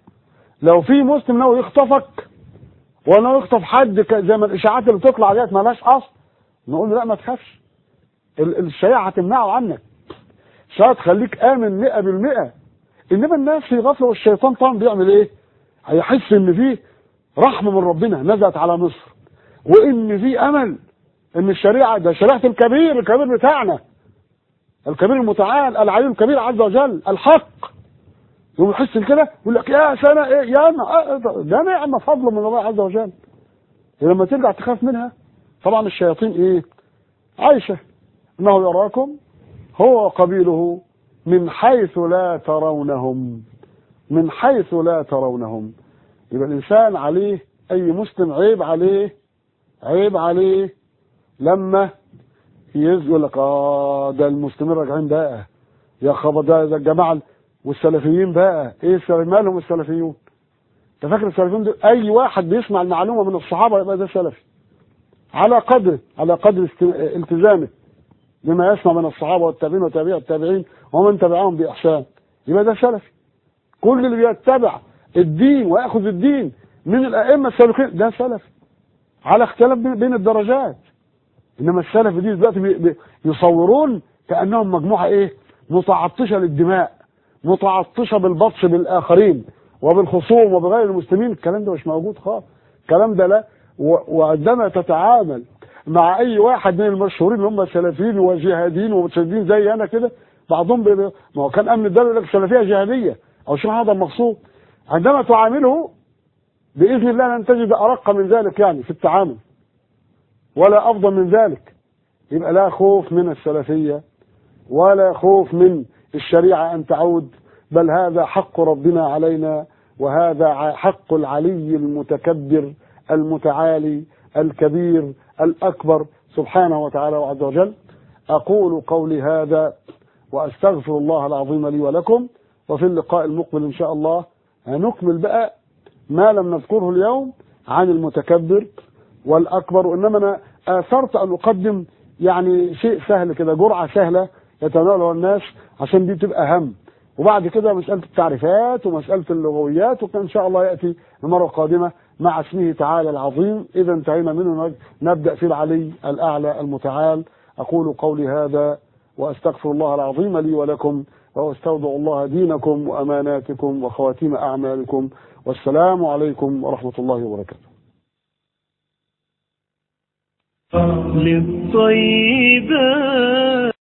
لو في مسلم ناوي يخطفك وناوي يخطف حد ك- زي ما الاشاعات اللي بتطلع ديت مالهاش اصل نقول له لا ما تخافش ال- الشريعه هتمنعه عنك الشريعه تخليك امن 100% انما الناس في غفله والشيطان طبعا بيعمل ايه؟ هيحس ان في رحمه من ربنا نزلت على مصر وان في امل ان الشريعه ده شريعه الكبير الكبير بتاعنا الكبير المتعال العليم الكبير عز وجل الحق يقوم يحس كده يقول لك يا سنه ايه يا نا- ده نعمه فضل من الله عز وجل لما ترجع تخاف منها طبعا الشياطين ايه عايشه انه يراكم هو وقبيله من حيث لا ترونهم من حيث لا ترونهم يبقى الانسان عليه اي مسلم عيب عليه عيب عليه لما يقول لك اه ده المسلمين راجعين بقى يا خبر ده ده الجماعه والسلفيين بقى ايه السلف- مالهم السلفيون انت فاكر السلفيين دول اي واحد بيسمع المعلومه من الصحابه يبقى ده سلفي على قدر على قدر است- التزامه بما يسمع من الصحابه والتابعين وتابع التابعين ومن تبعهم باحسان يبقى ده سلفي كل اللي بيتبع الدين وياخذ الدين من الائمه السابقين ده سلفي على اختلاف بين بين الدرجات انما السلف دي دلوقتي بي- بي- يصورون كانهم مجموعه ايه متعطشه للدماء متعطشه بالبطش بالاخرين وبالخصوم وبغير المسلمين الكلام ده مش موجود خالص الكلام ده لا و- وعندما تتعامل مع اي واحد من المشهورين اللي هم سلفيين وجهاديين ومتشددين زي انا كده بعضهم بي- بي- ما هو كان امن الدوله يقول لك سلفيه جهاديه او شيخ هذا المقصود عندما تعامله باذن الله لن تجد ارق من ذلك يعني في التعامل ولا افضل من ذلك يبقى لا خوف من السلفيه ولا خوف من الشريعه ان تعود بل هذا حق ربنا علينا وهذا ع- حق العلي المتكبر المتعالي الكبير الاكبر سبحانه وتعالى وعز وجل اقول قولي هذا واستغفر الله العظيم لي ولكم وفي اللقاء المقبل ان شاء الله هنكمل بقى ما لم نذكره اليوم عن المتكبر والاكبر وانما انا اثرت ان اقدم يعني شيء سهل كده جرعه سهله يتناولها الناس عشان دي تبقى اهم وبعد كده مساله التعريفات ومساله اللغويات وكان ان شاء الله ياتي المره القادمه مع اسمه تعالى العظيم اذا انتهينا منه نبدا في العلي الاعلى المتعال اقول قولي هذا واستغفر الله العظيم لي ولكم واستودع الله دينكم واماناتكم وخواتيم اعمالكم والسلام عليكم ورحمه الله وبركاته للطيبات